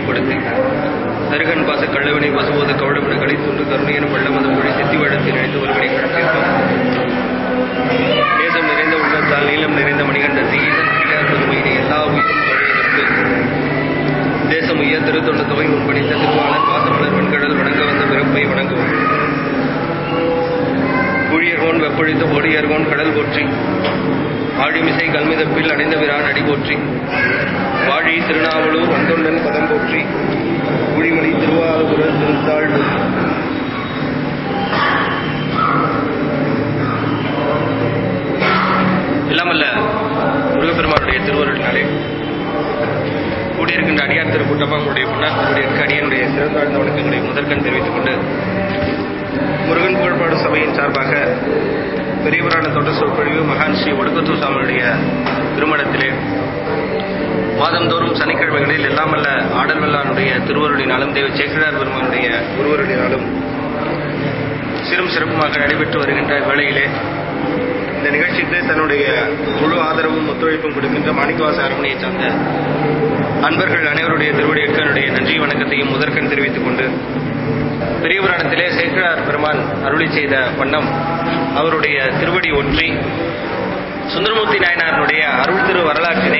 ஏற்படுத்தி தருகன் பாச கள்ளவினை பசுவோத கவடமிட கழித்துண்டு கருணையன பள்ளமதம் மொழி சித்தி வழத்தில் நினைத்து ஒருவனை கடத்திருப்பார் நேசம் நிறைந்த உள்ளத்தால் நீளம் நிறைந்த மணிகண்டத்தை ஈசன் அடியார் பெருமையினை எல்லா உயிரும் தொழிலுக்கு தேசம் உயர் திருத்தொண்டு தொகை முன்பணித்த திருவாளர் பாசமலர் வெண்கடல் வணங்க வந்த பிறப்பை வணங்குவோம் ஊழியர்கோன் வெப்பொழித்த ஒடியர்கோன் கடல் போற்றி ஆழிமிசை கல்மிதப்பில் அடைந்த விரான் அடி போற்றி வாழி திருநாவலூர் வந்தொண்டன் பதம் போற்றி குடிமணி திருவாரூர திருத்தாள் எல்லாமல்ல முருகப்பெருமானுடைய திருவருளினாலே கூடியிருக்கின்ற அடியார் திருக்கூட்டமாக உங்களுடைய முன்னாள் கூடியிருக்க அடியனுடைய சிறந்தாழ்ந்த வணக்கங்களை முதற்கண் தெரிவித்துக் கொண்டு முருகன் புகழ்பாடு சபையின் சார்பாக பெரியவரான தொடர் சொற்பொழிவு மகான் ஸ்ரீ ஒடுக்கத்தூர் சாமியுடைய திருமணத்திலே மாதந்தோறும் சனிக்கிழமைகளில் எல்லாமல்ல ஆடல் வெள்ளானுடைய திருவருளினாலும் தேவ சேக்கிழார் பெருமானுடைய குருவருளினாலும் சிறும் சிறப்புமாக நடைபெற்று வருகின்ற வேளையிலே இந்த நிகழ்ச்சிக்கு தன்னுடைய முழு ஆதரவும் ஒத்துழைப்பும் கொடுக்கின்ற மாணிக்கவாச அரண்மனையைச் சார்ந்த அன்பர்கள் அனைவருடைய திருவடிக்கு என்னுடைய நன்றி வணக்கத்தையும் முதற்கண் தெரிவித்துக் கொண்டு பெரிய புராணத்திலே சேக்கிழார் பெருமான் அருளி செய்த வண்ணம் அவருடைய திருவடி ஒன்றி சுந்தரமூர்த்தி நாயனாருடைய அருள் திரு வரலாற்றினை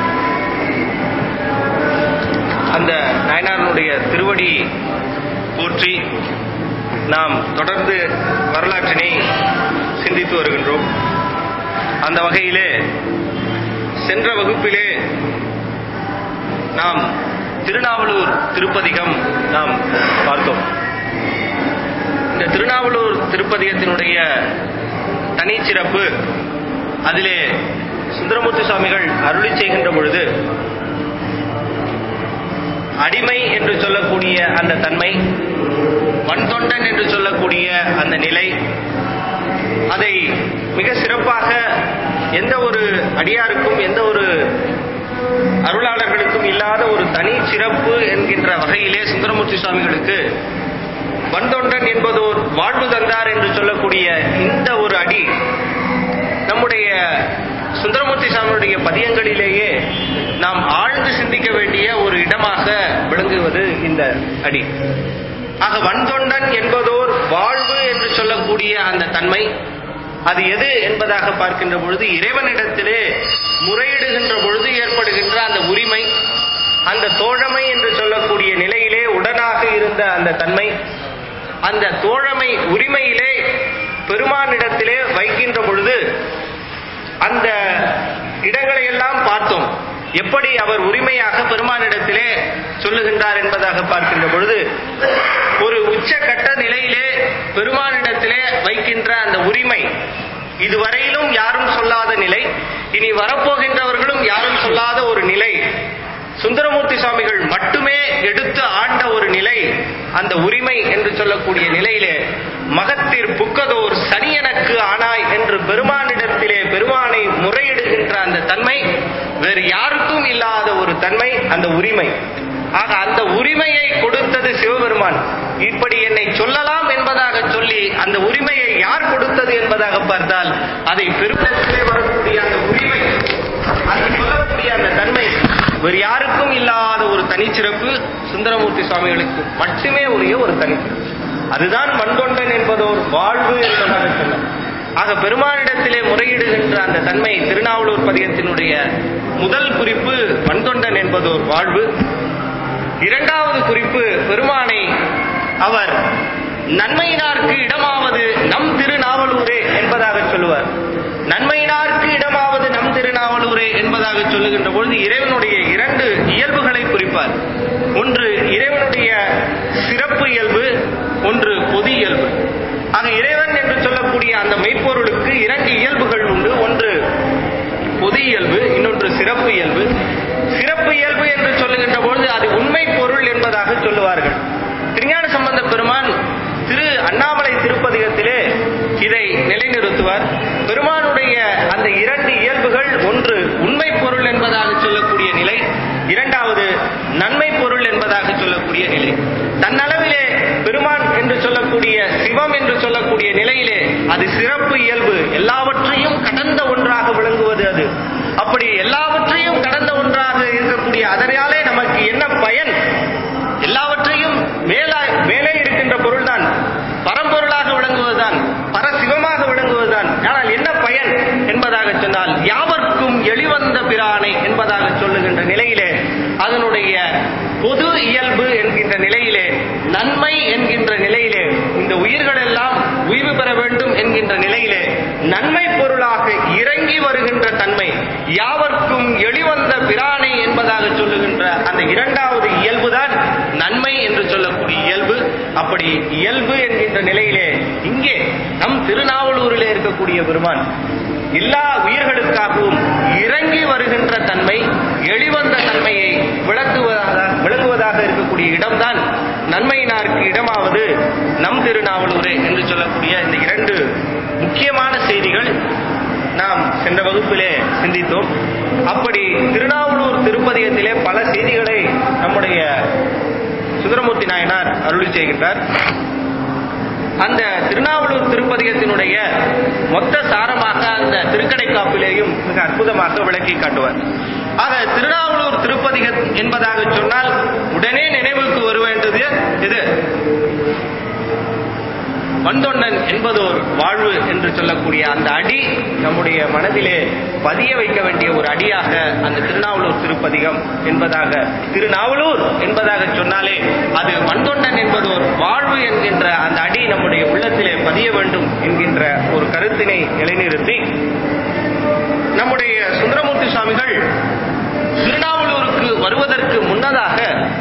அந்த நாயனாருடைய திருவடி போற்றி நாம் தொடர்ந்து வரலாற்றினை சிந்தித்து வருகின்றோம் அந்த வகையிலே சென்ற வகுப்பிலே நாம் திருநாவலூர் திருப்பதிகம் நாம் பார்த்தோம் இந்த திருநாவலூர் திருப்பதிகத்தினுடைய தனிச்சிறப்பு அதிலே சுந்தரமூர்த்தி சுவாமிகள் அருளி செய்கின்ற பொழுது அடிமை என்று சொல்லக்கூடிய அந்த தன்மை வன்தொண்டன் என்று சொல்லக்கூடிய அந்த நிலை அதை மிக சிறப்பாக எந்த ஒரு அடியாருக்கும் எந்த ஒரு அருளாளர்களுக்கும் இல்லாத ஒரு தனி சிறப்பு என்கின்ற வகையிலே சுந்தரமூர்த்தி சுவாமிகளுக்கு வன்தொண்டன் என்பதோர் வாழ்வு தந்தார் என்று சொல்லக்கூடிய இந்த ஒரு அடி நம்முடைய சுந்தரமூர்த்தி சுவாமியுடைய பதியங்களிலேயே நாம் ஆழ்ந்து சிந்திக்க வேண்டிய ஒரு இடமாக விளங்குவது இந்த அடி ஆக வன்தொண்டன் என்பதோர் வாழ்வு என்று சொல்லக்கூடிய அந்த தன்மை அது எது என்பதாக பார்க்கின்ற பொழுது இறைவனிடத்திலே முறையிடுகின்ற பொழுது ஏற்படுகின்ற அந்த உரிமை அந்த தோழமை என்று சொல்லக்கூடிய நிலையிலே உடனாக இருந்த அந்த தன்மை அந்த தோழமை உரிமையிலே பெருமானிடத்திலே வைக்கின்ற பொழுது அந்த இடங்களை எல்லாம் பார்த்தோம் எப்படி அவர் உரிமையாக பெருமானிடத்திலே சொல்லுகின்றார் என்பதாக பார்க்கின்ற பொழுது ஒரு உச்சகட்ட நிலையிலே பெருமானிடத்திலே வைக்கின்ற அந்த உரிமை இதுவரையிலும் யாரும் சொல்லாத நிலை இனி வரப்போகின்றவர்களும் யாரும் சொல்லாத ஒரு நிலை சுந்தரமூர்த்தி சுவாமிகள் மட்டுமே எடுத்து ஆண்ட ஒரு நிலை அந்த உரிமை என்று சொல்லக்கூடிய நிலையிலே மகத்திற் புக்கதோர் சனியனக்கு ஆனாய் என்று பெருமானிடத்திலே பெருமானை முறையிடுகின்ற அந்த தன்மை வேறு யாருக்கும் இல்லாத ஒரு தன்மை அந்த உரிமை ஆக அந்த உரிமையை கொடுத்தது சிவபெருமான் இப்படி என்னை சொல்லலாம் என்பதாக சொல்லி அந்த உரிமையை யார் கொடுத்தது என்பதாக பார்த்தால் அதை பெருமிடத்திலே வரக்கூடிய அந்த உரிமை அதை சொல்லக்கூடிய அந்த தன்மை வேறு யாருக்கும் இல்லாத ஒரு தனிச்சிறப்பு சுந்தரமூர்த்தி சுவாமிகளுக்கு மட்டுமே உரிய ஒரு தனிச்சிறப்பு அதுதான் மண்கொண்டன் என்பதோர் வாழ்வு என்பதாக சொன்னார் ஆக பெருமானிடத்திலே முறையிடுகின்ற அந்த தன்மை திருநாவலூர் பதிகத்தினுடைய முதல் குறிப்பு மண்தொண்டன் என்பதோர் வாழ்வு இரண்டாவது குறிப்பு பெருமானை அவர் நன்மையினார்க்கு இடமாவது நம் திருநாவலூரே என்பதாக சொல்லுவார் நன்மையினார்க்கு இடமாவது நம் திருநாவலூரே என்பதாக சொல்லுகின்ற பொழுது இறைவனுடைய இரண்டு இயல்புகளை குறிப்பார் ஒன்று இறைவனுடைய சிறப்பு இயல்பு ஒன்று பொது இயல்பு ஆக இறைவன் என்று சொல்லக்கூடிய அந்த மெய்ப்பொருளுக்கு இரண்டு இயல்புகள் உண்டு ஒன்று பொது இயல்பு இன்னொன்று சிறப்பு இயல்பு சிறப்பு இயல்பு என்று சொல்லுகின்ற பொழுது அது உண்மை பொருள் என்பதாக சொல்லுவார்கள் திருஞான சம்பந்த பெருமான் திரு அண்ணாமலை திருப்பதிகத்திலே இதை நிலைநிறுத்துவார் பெருமானுடைய அந்த இரண்டு இயல்புகள் ஒன்று உண்மை பொருள் என்பதாக சொல்லக்கூடிய நிலை இரண்டாவது நன்மை பொருள் என்பதாக சொல்லக்கூடிய நிலை தன்னளவிலே பெருமான் என்று சொல்லக்கூடிய சிவம் என்று சொல்லக்கூடிய நிலையிலே அது சிறப்பு இயல்பு எல்லாவற்றையும் கடந்த ஒன்றாக விளங்குவது அது அப்படி எல்லாவற்றையும் கடந்த ஒன்றாக இருக்கக்கூடிய அதனாலே நமக்கு என்ன பயன் எளிவந்த பிரானை என்பதாக சொல்லுகின்ற நிலையிலே அதனுடைய பொது இயல்பு என்கின்ற நிலையிலே நன்மை என்கின்ற நிலையிலே இந்த உயிர்கள் எல்லாம் உய்வு பெற வேண்டும் என்கின்ற நிலையிலே நன்மை பொருளாக இறங்கி வருகின்ற தன்மை யாவர்க்கும் எளிவந்த பிரானை என்பதாக சொல்லுகின்ற அந்த இரண்டாவது இயல்புதான் நன்மை என்று சொல்லக்கூடிய இயல்பு அப்படி இயல்பு என்கின்ற நிலையிலே இங்கே நம் திருநாவலூரிலே இருக்கக்கூடிய பெருமான் எல்லா உயிர்களுக்காகவும் இறங்கி வருகின்ற தன்மை எளிவந்த தன்மையை விளக்குவதாக விளங்குவதாக இருக்கக்கூடிய இடம்தான் நன்மையினாருக்கு இடமாவது நம் திருநாவலூரே என்று சொல்லக்கூடிய இந்த இரண்டு முக்கியமான செய்திகள் நாம் சென்ற வகுப்பிலே சிந்தித்தோம் அப்படி திருநாவலூர் திருப்பதியத்திலே பல செய்திகளை நம்முடைய சுந்தரமூர்த்தி நாயனார் அருளி செய்கின்றார் அந்த திருநாவலூர் திருப்பதிகத்தினுடைய மொத்த சாரமாக அந்த திருக்கடைக்காப்பிலேயும் மிக அற்புதமாக விளக்கி காட்டுவார் ஆக திருநாவலூர் திருப்பதிகம் என்பதாக சொன்னால் உடனே நினைவுக்கு வர வேண்டியது இது வந்தொண்ணன் என்பதோர் வாழ்வு என்று சொல்லக்கூடிய அந்த அடி நம்முடைய மனதிலே பதிய வைக்க வேண்டிய ஒரு அடியாக அந்த திருநாவலூர் திருப்பதிகம் என்பதாக திருநாவலூர் என்பதாக சொன்னாலே அது வந்தொண்ணன் என்பதோர் வாழ்வு என்கின்ற அந்த அடி நம்முடைய உள்ளத்திலே பதிய வேண்டும் என்கின்ற ஒரு கருத்தினை நிலைநிறுத்தி நம்முடைய சுந்தரமூர்த்தி சுவாமிகள் திருநாவலூருக்கு வருவதற்கு முன்னதாக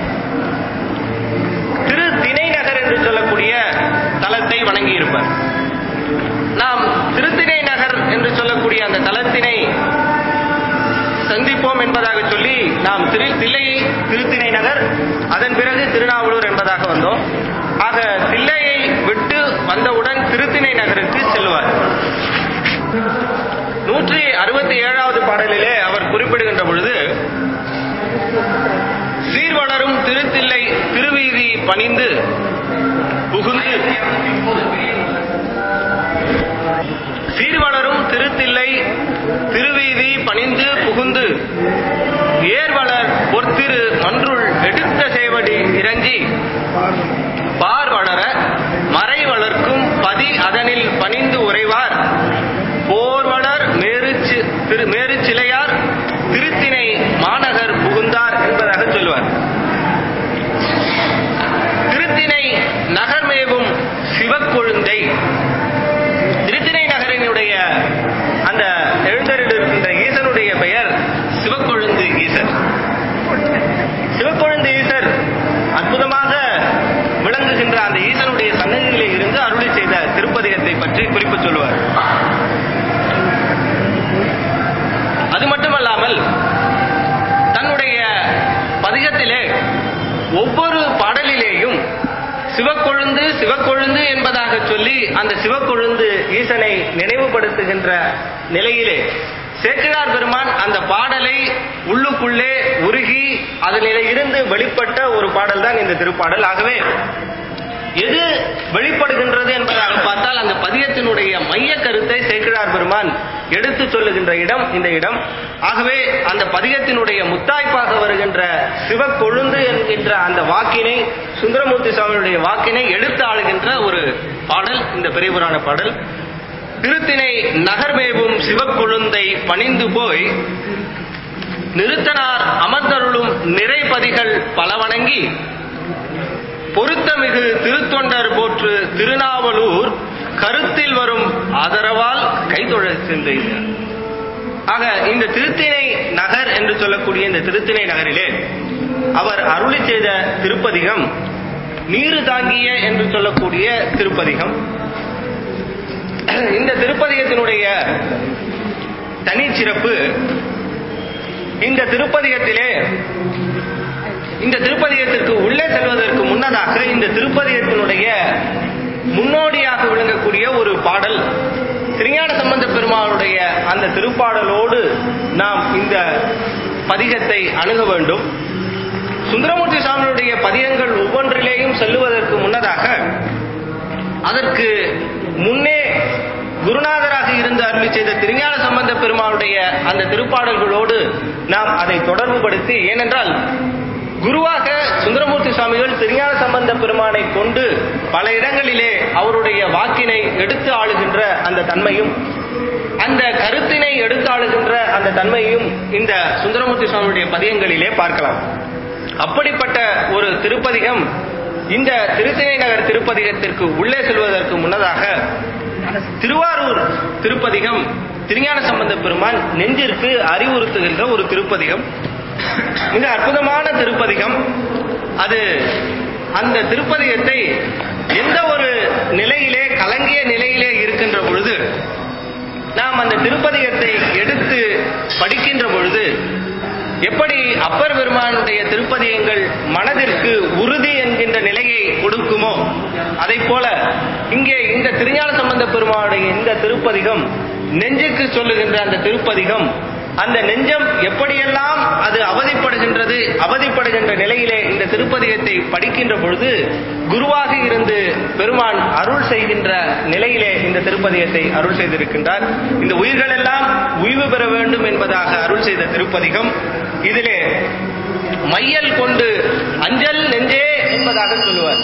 திரு திணைநகர் என்று சொல்லக்கூடிய தலத்தை வணங்கியிருப்பார் நாம் திருத்திணை நகர் என்று சொல்லக்கூடிய அந்த தலத்தினை சந்திப்போம் என்பதாக சொல்லி நாம் திரு தில்லையை திருத்திணை நகர் அதன் பிறகு திருநாவலூர் என்பதாக வந்தோம் ஆக தில்லையை விட்டு வந்தவுடன் திருத்திணை நகருக்கு செல்வார் நூற்றி அறுபத்தி ஏழாவது பாடலிலே அவர் குறிப்பிடுகின்ற பொழுது சீர்வளரும் திருத்தில்லை திருவீதி பணிந்து புகுந்து சீர்வளரும் திருத்தில்லை திருவீதி பணிந்து புகுந்து ஏர்வளர் பொற்திரு மன்றுள் எடுத்த சேவடி இறஞ்சி பார் வளர மறை வளர்க்கும் பதி அதனில் பணிந்து உறைவார் போர்வளர் மேருச்சு திரு மேருச்சிலையார் திருத்தினை மாநகர் புகுந்தார் என்பதாக சொல்லுவார் திருத்தினை நகர்மேவும் சிவக்கொழுந்தை திருத்தினை நகரினுடைய அந்த எழுந்தரில் இருக்கின்ற ஈசனுடைய பெயர் சிவக்கொழுந்து ஈசர் சிவக்கொழுந்து ஈசர் அற்புதமாக விளங்குகின்ற அந்த ஈசனுடைய சன்னதியிலே இருந்து அருளி செய்த திருப்பதிகத்தை பற்றி குறிப்பு சொல்லுவார் அது மட்டுமல்லாமல் தன்னுடைய பதிகத்திலே ஒவ்வொரு பாடலிலேயும் சிவக்கொழுந்து சிவக்கொழுந்து என்பதாக சொல்லி அந்த சிவக்கொழுந்து ஈசனை நினைவுபடுத்துகின்ற நிலையிலே சேக்கிழார் பெருமான் அந்த பாடலை உள்ளுக்குள்ளே உருகி அதனிலே இருந்து வெளிப்பட்ட ஒரு பாடல் தான் இந்த திருப்பாடல் ஆகவே எது வெளிப்படுகின்றது என்பதாக பார்த்தால் அந்த பதியத்தினுடைய மைய கருத்தை சேக்கிழார் பெருமான் எடுத்து சொல்லுகின்ற இடம் இந்த இடம் ஆகவே அந்த பதிகத்தினுடைய முத்தாய்ப்பாக வருகின்ற சிவக்கொழுந்து என்கின்ற அந்த வாக்கினை சுந்தரமூர்த்தி சுவாமியுடைய வாக்கினை எடுத்து ஆளுகின்ற ஒரு பாடல் இந்த பெரியபுராண பாடல் திருத்தினை நகர்மேவும் சிவக்கொழுந்தை பணிந்து போய் நிறுத்தனார் அமர்ந்தருளும் நிறைபதிகள் பல வணங்கி பொருத்தமிகு திருத்தொண்டர் போற்று திருநாவலூர் கருத்தில் வரும் ஆதரவால் கைதொழ சென்றார் ஆக இந்த திருத்திணை நகர் என்று சொல்லக்கூடிய இந்த திருத்திணை நகரிலே அவர் அருளி செய்த திருப்பதிகம் நீரு தாங்கிய என்று சொல்லக்கூடிய திருப்பதிகம் இந்த திருப்பதிகத்தினுடைய தனிச்சிறப்பு இந்த திருப்பதிகத்திலே இந்த திருப்பதிகத்திற்கு உள்ளே செல்வதற்கு முன்னதாக இந்த திருப்பதிகத்தினுடைய முன்னோடியாக விளங்கக்கூடிய ஒரு பாடல் திருஞான சம்பந்த பெருமாளுடைய அந்த திருப்பாடலோடு நாம் இந்த பதிகத்தை அணுக வேண்டும் சுந்தரமூர்த்தி சுவாமியுடைய பதிகங்கள் ஒவ்வொன்றிலேயும் செல்லுவதற்கு முன்னதாக அதற்கு முன்னே குருநாதராக இருந்து அருளி செய்த திருஞான சம்பந்த பெருமாளுடைய அந்த திருப்பாடல்களோடு நாம் அதை தொடர்புபடுத்தி ஏனென்றால் குருவாக சுந்தரமூர்த்தி சுவாமிகள் திருஞான சம்பந்த பெருமானை கொண்டு பல இடங்களிலே அவருடைய வாக்கினை எடுத்து ஆளுகின்ற அந்த தன்மையும் அந்த கருத்தினை எடுத்தாளுகின்ற அந்த தன்மையும் இந்த சுந்தரமூர்த்தி சுவாமியுடைய பதியங்களிலே பார்க்கலாம் அப்படிப்பட்ட ஒரு திருப்பதிகம் இந்த திருத்தணி நகர் திருப்பதிகத்திற்கு உள்ளே செல்வதற்கு முன்னதாக திருவாரூர் திருப்பதிகம் திருஞான சம்பந்த பெருமான் நெஞ்சிற்கு அறிவுறுத்துகின்ற ஒரு திருப்பதிகம் மிக அற்புதமான திருப்பதிகம் அது அந்த திருப்பதிகத்தை எந்த ஒரு நிலையிலே கலங்கிய நிலையிலே இருக்கின்ற பொழுது நாம் அந்த திருப்பதிகத்தை எடுத்து படிக்கின்ற பொழுது எப்படி அப்பர் பெருமானுடைய திருப்பதியங்கள் மனதிற்கு உறுதி என்கின்ற நிலையை கொடுக்குமோ அதை போல இங்கே இந்த திருஞான சம்பந்த பெருமானுடைய இந்த திருப்பதிகம் நெஞ்சுக்கு சொல்லுகின்ற அந்த திருப்பதிகம் அந்த நெஞ்சம் எப்படியெல்லாம் அது அவதிப்படுகின்றது அவதிப்படுகின்ற நிலையிலே இந்த திருப்பதிகத்தை படிக்கின்ற பொழுது குருவாக இருந்து பெருமான் அருள் செய்கின்ற நிலையிலே இந்த திருப்பதிகத்தை அருள் செய்திருக்கின்றார் இந்த உயிர்கள் எல்லாம் உய்வு பெற வேண்டும் என்பதாக அருள் செய்த திருப்பதிகம் இதிலே மையல் கொண்டு அஞ்சல் நெஞ்சே என்பதாக சொல்லுவார்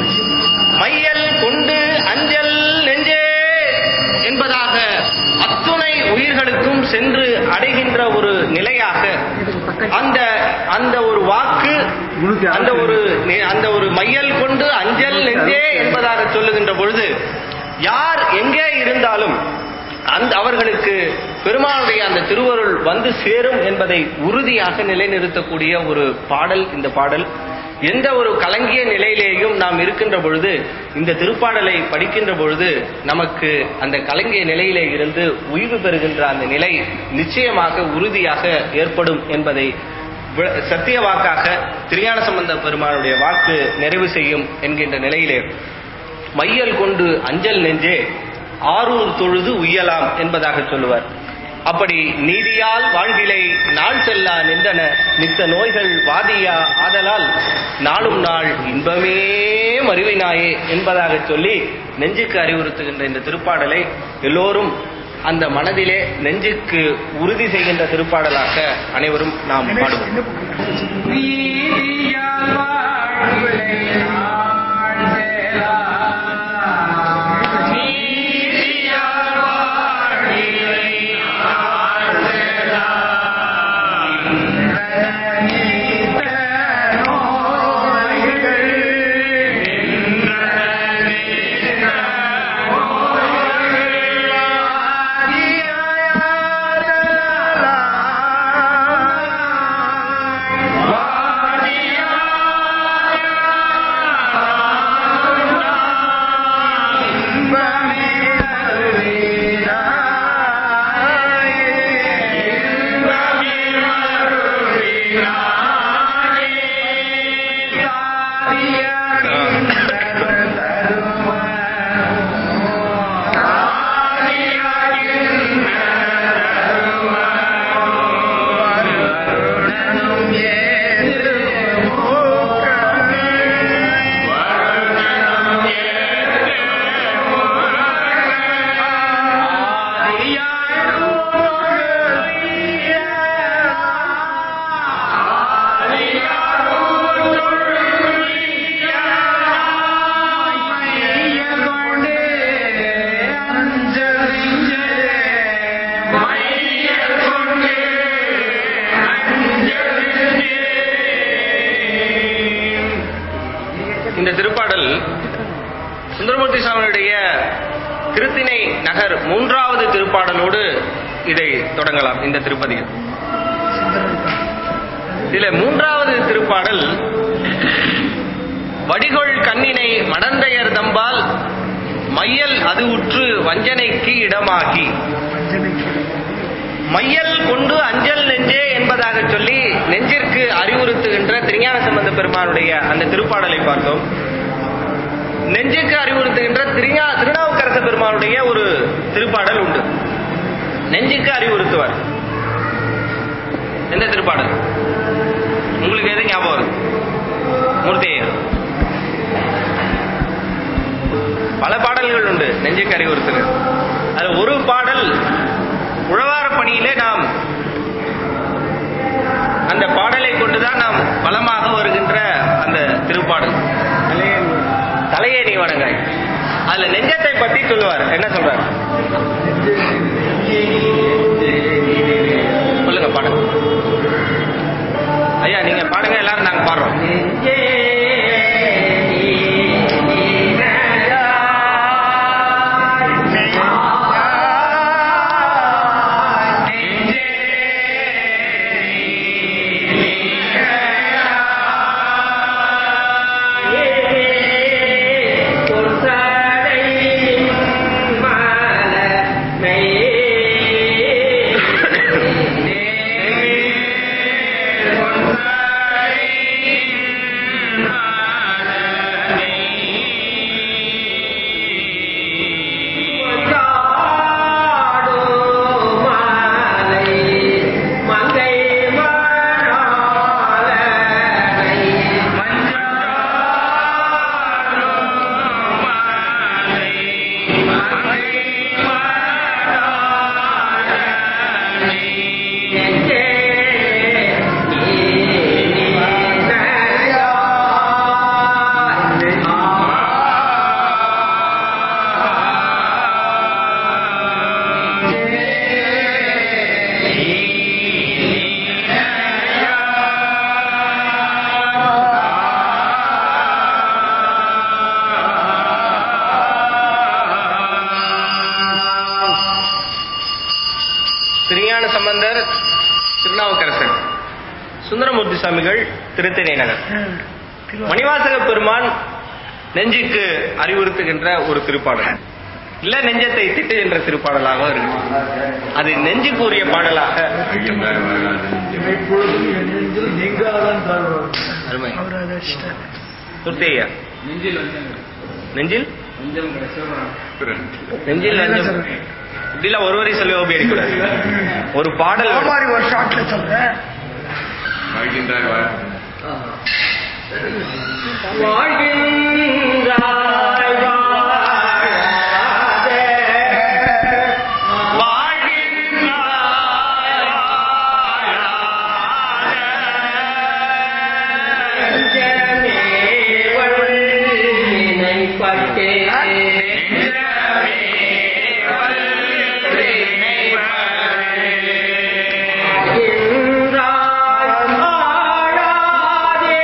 மையல் கொண்டு அஞ்சல் நெஞ்சே என்பதாக அத்துணை உயிர்களுக்கும் சென்று அடைகின்ற ஒரு நிலையாக அந்த அந்த ஒரு வாக்கு அந்த ஒரு அந்த ஒரு மையல் கொண்டு அஞ்சல் நெஞ்சே என்பதாக சொல்லுகின்ற பொழுது யார் எங்கே இருந்தாலும் அந்த அவர்களுக்கு பெருமானுடைய அந்த திருவருள் வந்து சேரும் என்பதை உறுதியாக நிலைநிறுத்தக்கூடிய ஒரு பாடல் இந்த பாடல் எந்த ஒரு கலங்கிய நிலையிலேயும் நாம் இருக்கின்ற பொழுது இந்த திருப்பாடலை படிக்கின்ற பொழுது நமக்கு அந்த கலங்கிய நிலையிலே இருந்து உய்வு பெறுகின்ற அந்த நிலை நிச்சயமாக உறுதியாக ஏற்படும் என்பதை வி- சத்திய வாக்காக திருஞான சம்பந்த பெருமானுடைய வாக்கு நிறைவு செய்யும் என்கின்ற நிலையிலே மையல் கொண்டு அஞ்சல் நெஞ்சே ஆரூர் தொழுது உய்யலாம் என்பதாக சொல்லுவார் அப்படி நீதியால் வாழ்விலை நாள் செல்லா நின்றன நித்த நோய்கள் வாதியா ஆதலால் நாளும் நாள் இன்பமே மருவினாயே என்பதாக சொல்லி நெஞ்சுக்கு அறிவுறுத்துகின்ற இந்த திருப்பாடலை எல்லோரும் அந்த மனதிலே நெஞ்சுக்கு உறுதி செய்கின்ற திருப்பாடலாக அனைவரும் நாம் பாடுவோம் நீதியால் வாழ்விலை நாள் செலாம். நீதியால் வாழ்விலை நாள் செலாம். நின்ற நோய்கள் நின்ற நின்ற நோய்கள் ஆதியாயதலாய் இந்த திருப்பாடல் சுந்தரமூர்த்தி சுவாமியுடைய திருத்திணை நகர் மூன்றாவது திருப்பாடலோடு இதை தொடங்கலாம் இந்த திருப்பதியில் இதுல மூன்றாவது திருப்பாடல் வடிகொள் கண்ணினை மடந்தையர் தம்பால் மையல் அது உற்று வஞ்சனைக்கு இடமாகி மையல் கொண்டு அஞ்சல் நெஞ்சே என்பதாக சொல்லி நெஞ்சிற்கு அறிவுறுத்துகின்ற திருஞான சம்பந்த பெருமானுடைய அந்த திருப்பாடலை பார்த்தோம் நெஞ்சுக்கு அறிவுறுத்துகின்ற திருஞா திருநாவுக்கரச பெருமானுடைய ஒரு திருப்பாடல் உண்டு நெஞ்சுக்கு அறிவுறுத்துவார் எந்த திருப்பாடல் உங்களுக்கு எது ஞாபகம் வருது மூர்த்தியர் பல பாடல்கள் உண்டு நெஞ்சுக்கு அறிவுறுத்துகிறது அது ஒரு பாடல் உழவார பணியிலே நாம் அந்த பாடலை கொண்டுதான் நாம் பலமாக வருகின்ற அந்த திருப்பாடல் தலையே நீ வணங்காய் அதுல நெஞ்சத்தை பத்தி சொல்லுவார் என்ன சொல்றார் சுந்தரமூர்த்தி சுவாமிகள் திருத்தணி நகர் மணிவாசக பெருமான் நெஞ்சுக்கு அறிவுறுத்துகின்ற ஒரு திருப்பாடல் இல்ல நெஞ்சத்தை திட்டுகின்ற திருப்பாடலாக இருக்கு அது நெஞ்சுக்குரிய பாடலாக எப்பொழுதும் என் நெஞ்சில் நீங்காதான் தாழ்வார் அருமை அவர் அதை அடிச்சிட்டார் துர்த்தையா நெஞ்சில் வஞ்சம் நெஞ்சில் வஞ்சம் கிடைச்சவன் நெஞ்சில் லஞ்சம் இப்படிலாம் ஒரு வரி சொல்லி ஓபி அடிக்கூடாது ஒரு பாடல் அந்த மாதிரி ஒரு ஷாட்ல சொல்றேன் வாழ்கின்றாய் வாழாதே. வாழ்கின்றாய் வாழாதே. நெஞ்சமே வல்வினைப்பட்டே. நெஞ்சமே வாழ்கின்றாய் வாழாதே.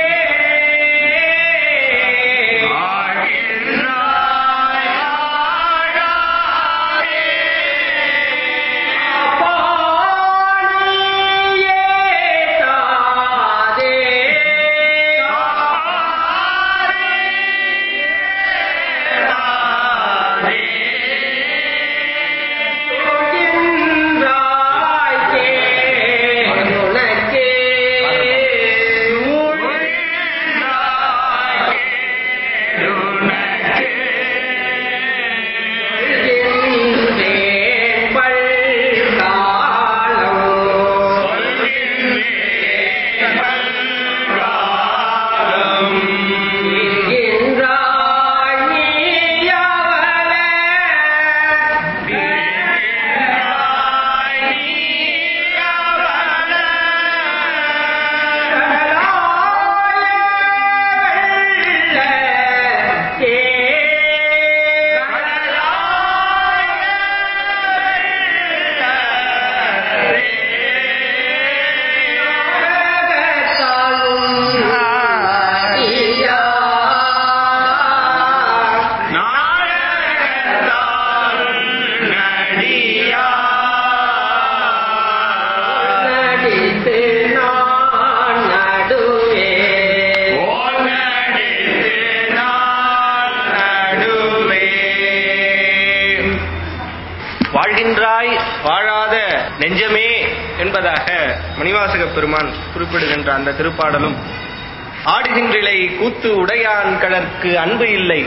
வாழ்கின்றாய் வாழாத நெஞ்சமே என்பதாக மணிவாசக பெருமான் குறிப்பிடுகின்ற அந்த திருப்பாடலும் ஆடுகின்றிலை கூத்து உடையான் கடற்கு அன்பு இல்லை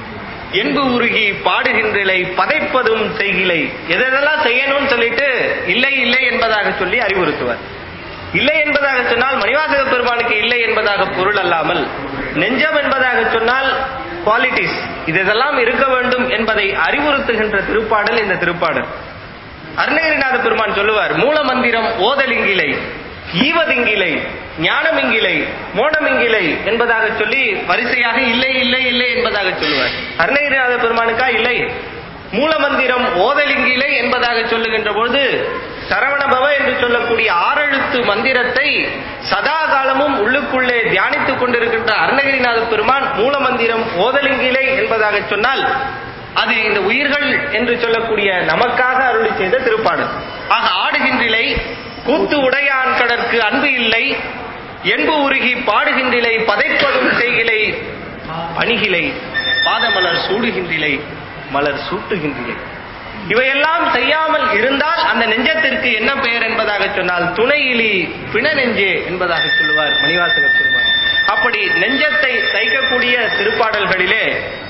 என்பு உருகி பாடுகின்றிலை பதைப்பதும் செய்கிலை எதெல்லாம் செய்யணும்னு சொல்லிட்டு இல்லை இல்லை என்பதாக சொல்லி அறிவுறுத்துவார் இல்லை என்பதாக சொன்னால் மணிவாசக பெருமானுக்கு இல்லை என்பதாக பொருள் அல்லாமல் நெஞ்சம் என்பதாக சொன்னால் குவாலிட்டிஸ் இதெல்லாம் இருக்க வேண்டும் என்பதை அறிவுறுத்துகின்ற திருப்பாடல் இந்த திருப்பாடல் அருணகிரிநாத பெருமான் சொல்லுவார் மூல மந்திரம் ஓதலிங்கிலை ஈவதிங்கிலை ஞானமிங்கிலை மோனமிங்கிலை என்பதாக சொல்லி வரிசையாக இல்லை இல்லை இல்லை என்பதாக சொல்லுவார் அருணகிரிநாத பெருமானுக்கா இல்லை மூலமந்திரம் ஓதலிங்கிலை என்பதாக சொல்லுகின்ற பொழுது சரவணபவ என்று சொல்லக்கூடிய ஆறெழுத்து மந்திரத்தை சதா காலமும் உள்ளுக்குள்ளே தியானித்துக் கொண்டிருக்கின்ற அருணகிரிநாத பெருமான் மூலமந்திரம் ஓதலிங்கிலை என்பதாக சொன்னால் அது இந்த உயிர்கள் என்று சொல்லக்கூடிய நமக்காக அருளி செய்த திருப்பாடல் ஆக ஆடுகின்றிலை கூத்து உடையான் கடற்கு அன்பு இல்லை என்பு உருகி பாடுகின்றிலை பதைப்பதும் செய்கிலை பணிகிலை பாதமலர் சூடுகின்றிலை மலர் சூட்டுகின்றிலை இவையெல்லாம் செய்யாமல் இருந்தால் அந்த நெஞ்சத்திற்கு என்ன பெயர் என்பதாக சொன்னால் துணையிலி பிண நெஞ்சே என்பதாக சொல்லுவார் மணிவாசக பெருமான் அப்படி நெஞ்சத்தை தைக்கக்கூடிய திருப்பாடல்களிலே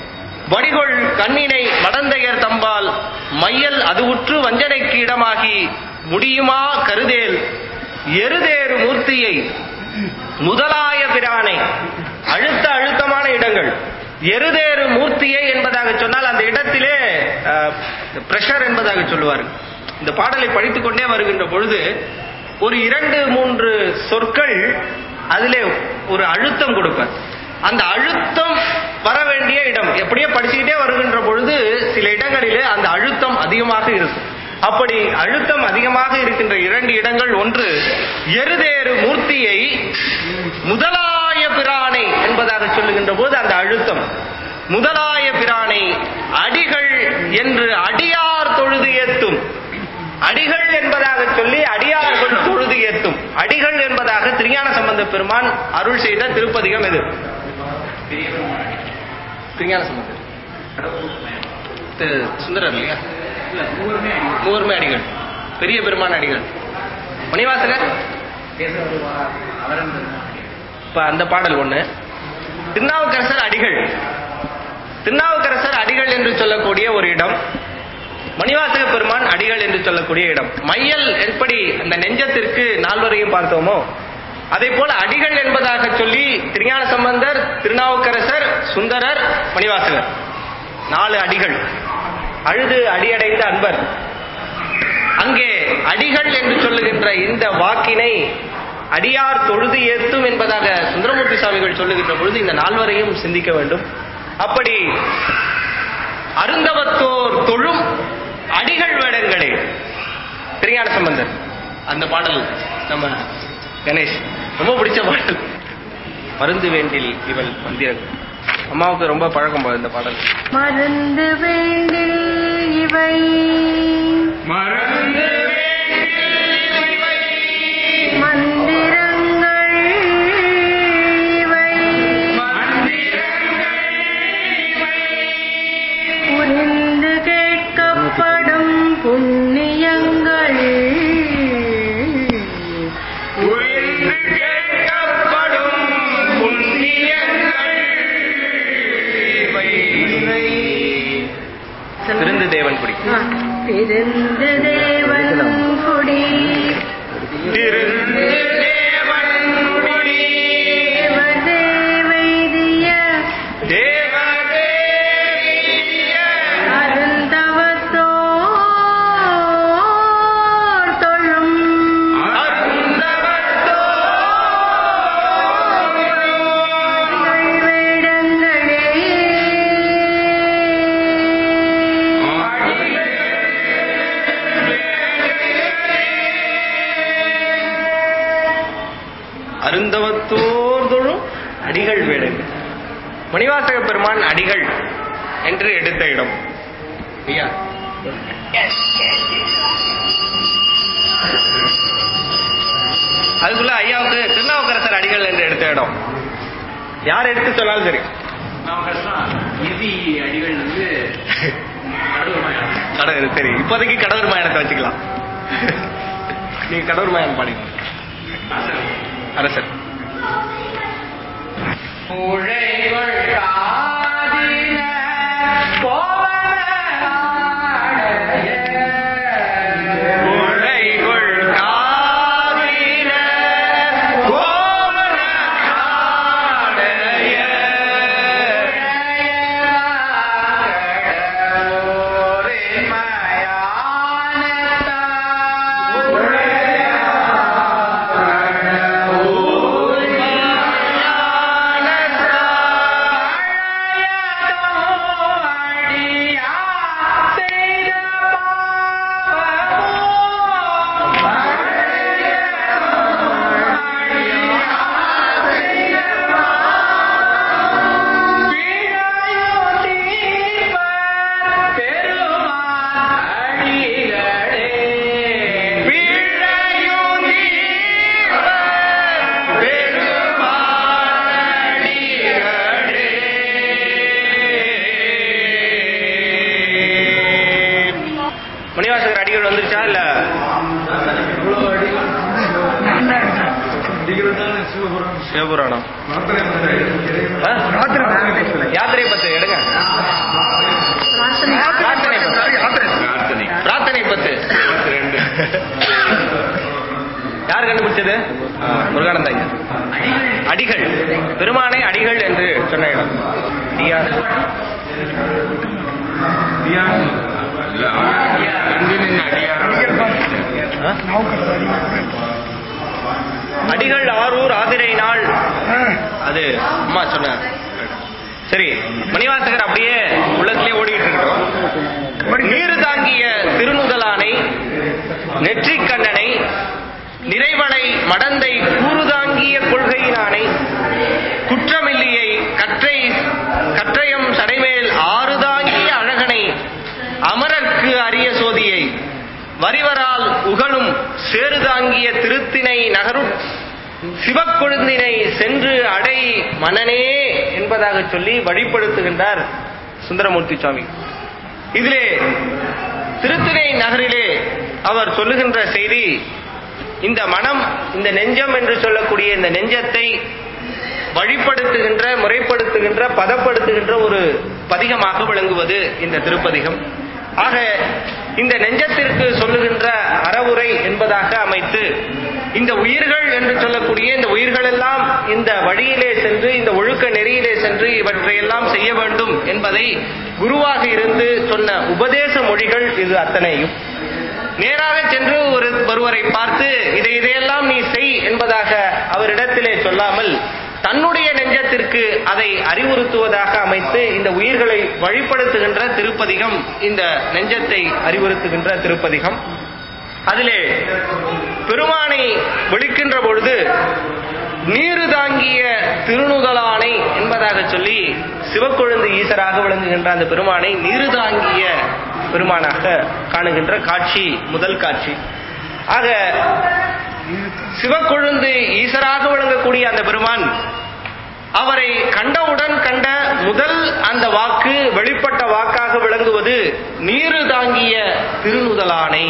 வடிகொள் கண்ணினை மடந்தையர் தம்பால் மையல் அது உற்று வஞ்சனைக்கு இடமாகி முடியுமா கருதேல் எருதேறு மூர்த்தியை முதலாய பிரானை அழுத்த அழுத்தமான இடங்கள் எருதேறு மூர்த்தியை என்பதாக சொன்னால் அந்த இடத்திலே பிரஷர் என்பதாக சொல்லுவார் இந்த பாடலை படித்துக் கொண்டே வருகின்ற பொழுது ஒரு இரண்டு மூன்று சொற்கள் அதிலே ஒரு அழுத்தம் கொடுப்பார் அந்த அழுத்தம் வர வேண்டிய இடம் எப்படியோ படிச்சுக்கிட்டே வருகின்ற பொழுது சில இடங்களிலே அந்த அழுத்தம் அதிகமாக இருக்கும் அப்படி அழுத்தம் அதிகமாக இருக்கின்ற இரண்டு இடங்கள் ஒன்று எருதேறு மூர்த்தியை முதலாய பிரானை என்பதாக சொல்லுகின்ற போது அந்த அழுத்தம் முதலாய பிரானை அடிகள் என்று அடியார் தொழுது ஏத்தும் அடிகள் என்பதாக சொல்லி அடியார்கள் தொழுது ஏத்தும் அடிகள் என்பதாக என்பதற்காக திருஞான சம்பந்த பெருமான் அருள் செய்த திருப்பதிகம் எது திருஞான சம்பந்தர் திரு- சுந்தரர் இல்லையா இல்ல மூவருமே அடி மூவருமே அடிகள் பெரிய பெருமான் அடிகள் மணிவாசகர் அவரன் பெருமாள் இப்ப அந்த பாடல் ஒண்ணு திருநாவுக்கரசர் அடிகள் திருநாவுக்கரசர் அடிகள் என்று சொல்லக்கூடிய ஒரு இடம் மணிவாசக பெருமான் அடிகள் என்று சொல்லக்கூடிய இடம் மையல் எப்படி அந்த நெஞ்சத்திற்கு நால்வரையும் பார்த்தோமோ அதே போல அடிகள் என்பதாக சொல்லி திருஞான சம்பந்தர் திருநாவுக்கரசர் சுந்தரர் மணிவாசகர் நாலு அடிகள் அழுது அடியடைந்த அன்பர் அங்கே அடிகள் என்று சொல்லுகின்ற இந்த வாக்கினை அடியார் தொழுது ஏத்தும் என்பதாக சுந்தரமூர்த்தி சுவாமிகள் சொல்லுகின்ற பொழுது இந்த நால்வரையும் சிந்திக்க வேண்டும் அப்படி அருந்தவத்தோர் தொழும் அடிகள் வேடங்களே திருஞான சம்பந்தர் அந்த பாடல் நம்ம கணேஷ் ரொம்ப பிடிச்ச பாடல் மருந்து வேண்டில் இவள் மந்திரங்கள் அம்மாவுக்கு ரொம்ப பழக்கம் போல இந்த பாடல் மருந்து வேண்டில் இவை மறந்து மந்திரங்கள் இவை புரிந்து கேட்கப்படும் புண்ணியங்கள் புரிந்து கேட்கப்படும் புண்ணியங்கள் இவை. திருந்து தேவன் குடி பிறந்த தேவன் குடி திருந்து தேவன் குடி தேவதேவைதிய தேவதேவிய அருந்தவத்தோர் தொழும் அருந்தவத்தோர் வேடங்களே அருந்தவத்தோர் தொழும் அடிகள் வேடங்கள் மணிவாசக பெருமான் அடிகள் என்று எடுத்த இடம் ஐயா அதுக்குள்ள ஐயாவுக்கு திருநாவுக்கரசர் அடிகள் என்று எடுத்த இடம் யார் எடுத்து சொன்னாலும் சரி நாம் கஷ்டம் இறுதி அடிகள் வந்து கடவுள் மயம் கடவுள் சரி இப்போதைக்கு கடவுள் மாயனத்தை வச்சுக்கலாம் நீங்க கடவுள் மாயன் பாடிங்க அரசர் உழைகுள் காவிர கோவண ஆடைய மணிவாசகர் அடிகள் வந்துருச்சா இல்ல சிவபுராணம் ஆ? யாத்திரை பத்து எடுங்க பிரார்த்தனை பத்து பிரார்த்தனை பத்து யார் கண்டுபிடிச்சது முருகானந்த ஐயா அடிகள் பெருமானை அடிகள் என்று சொன்ன இடம் அடியார் ஆ? அடிகள் ஆரூர் ஆதிரை நாள் அது அம்மா சொன்ன சரி மணிவாசகர் அப்படியே உள்ளத்திலே ஓடிட்டு இருக்கட்டும் நீரு தாங்கிய திருநுதலானை நெற்றிக் கண்ணனை நிறைவளை மடந்தை கூறுதாங்கிய கொள்கையினானை குற்றமில்லியை கற்றை கற்றையம் சடைமேல் ஆறுதாங்கிய அழகனை அமரர்க்கு அரிய சோதியை வரிவரால் உகழும் சேறுதாங்கிய திருத்தினை நகரு சிவக்கொழுந்தினை சென்று அடை மனனே என்பதாக சொல்லி வழிபடுத்துகின்றார் சுந்தரமூர்த்தி சுவாமி இதிலே திருத்துணை நகரிலே அவர் சொல்லுகின்ற செய்தி இந்த மனம் இந்த நெஞ்சம் என்று சொல்லக்கூடிய இந்த நெஞ்சத்தை வழிப்படுத்துகின்ற முறைப்படுத்துகின்ற பதப்படுத்துகின்ற ஒரு பதிகமாக விளங்குவது இந்த திருப்பதிகம் ஆக இந்த நெஞ்சத்திற்கு சொல்லுகின்ற அறவுரை என்பதாக அமைத்து இந்த உயிர்கள் என்று சொல்லக்கூடிய இந்த உயிர்கள் எல்லாம் இந்த வழியிலே சென்று இந்த ஒழுக்க நெறியிலே சென்று இவற்றையெல்லாம் செய்ய வேண்டும் என்பதை குருவாக இருந்து சொன்ன உபதேச மொழிகள் இது அத்தனையும் நேராக சென்று ஒரு ஒருவரை பார்த்து இதை இதையெல்லாம் நீ செய் என்பதாக அவரிடத்திலே சொல்லாமல் தன்னுடைய நெஞ்சத்திற்கு அதை அறிவுறுத்துவதாக அமைத்து இந்த உயிர்களை வழிப்படுத்துகின்ற திருப்பதிகம் இந்த நெஞ்சத்தை அறிவுறுத்துகின்ற திருப்பதிகம் அதிலே பெருமானை விழிக்கின்ற பொழுது நீரு தாங்கிய திருநுதலானை என்பதாக சொல்லி சிவக்கொழுந்து ஈசராக விளங்குகின்ற அந்த பெருமானை நீரு தாங்கிய பெருமானாக காணுகின்ற காட்சி முதல் காட்சி ஆக சிவக்கொழுந்து ஈசராக விளங்கக்கூடிய அந்த பெருமான் அவரை கண்டவுடன் கண்ட முதல் அந்த வாக்கு வெளிப்பட்ட வாக்காக விளங்குவது நீரு தாங்கிய திருநுதலானை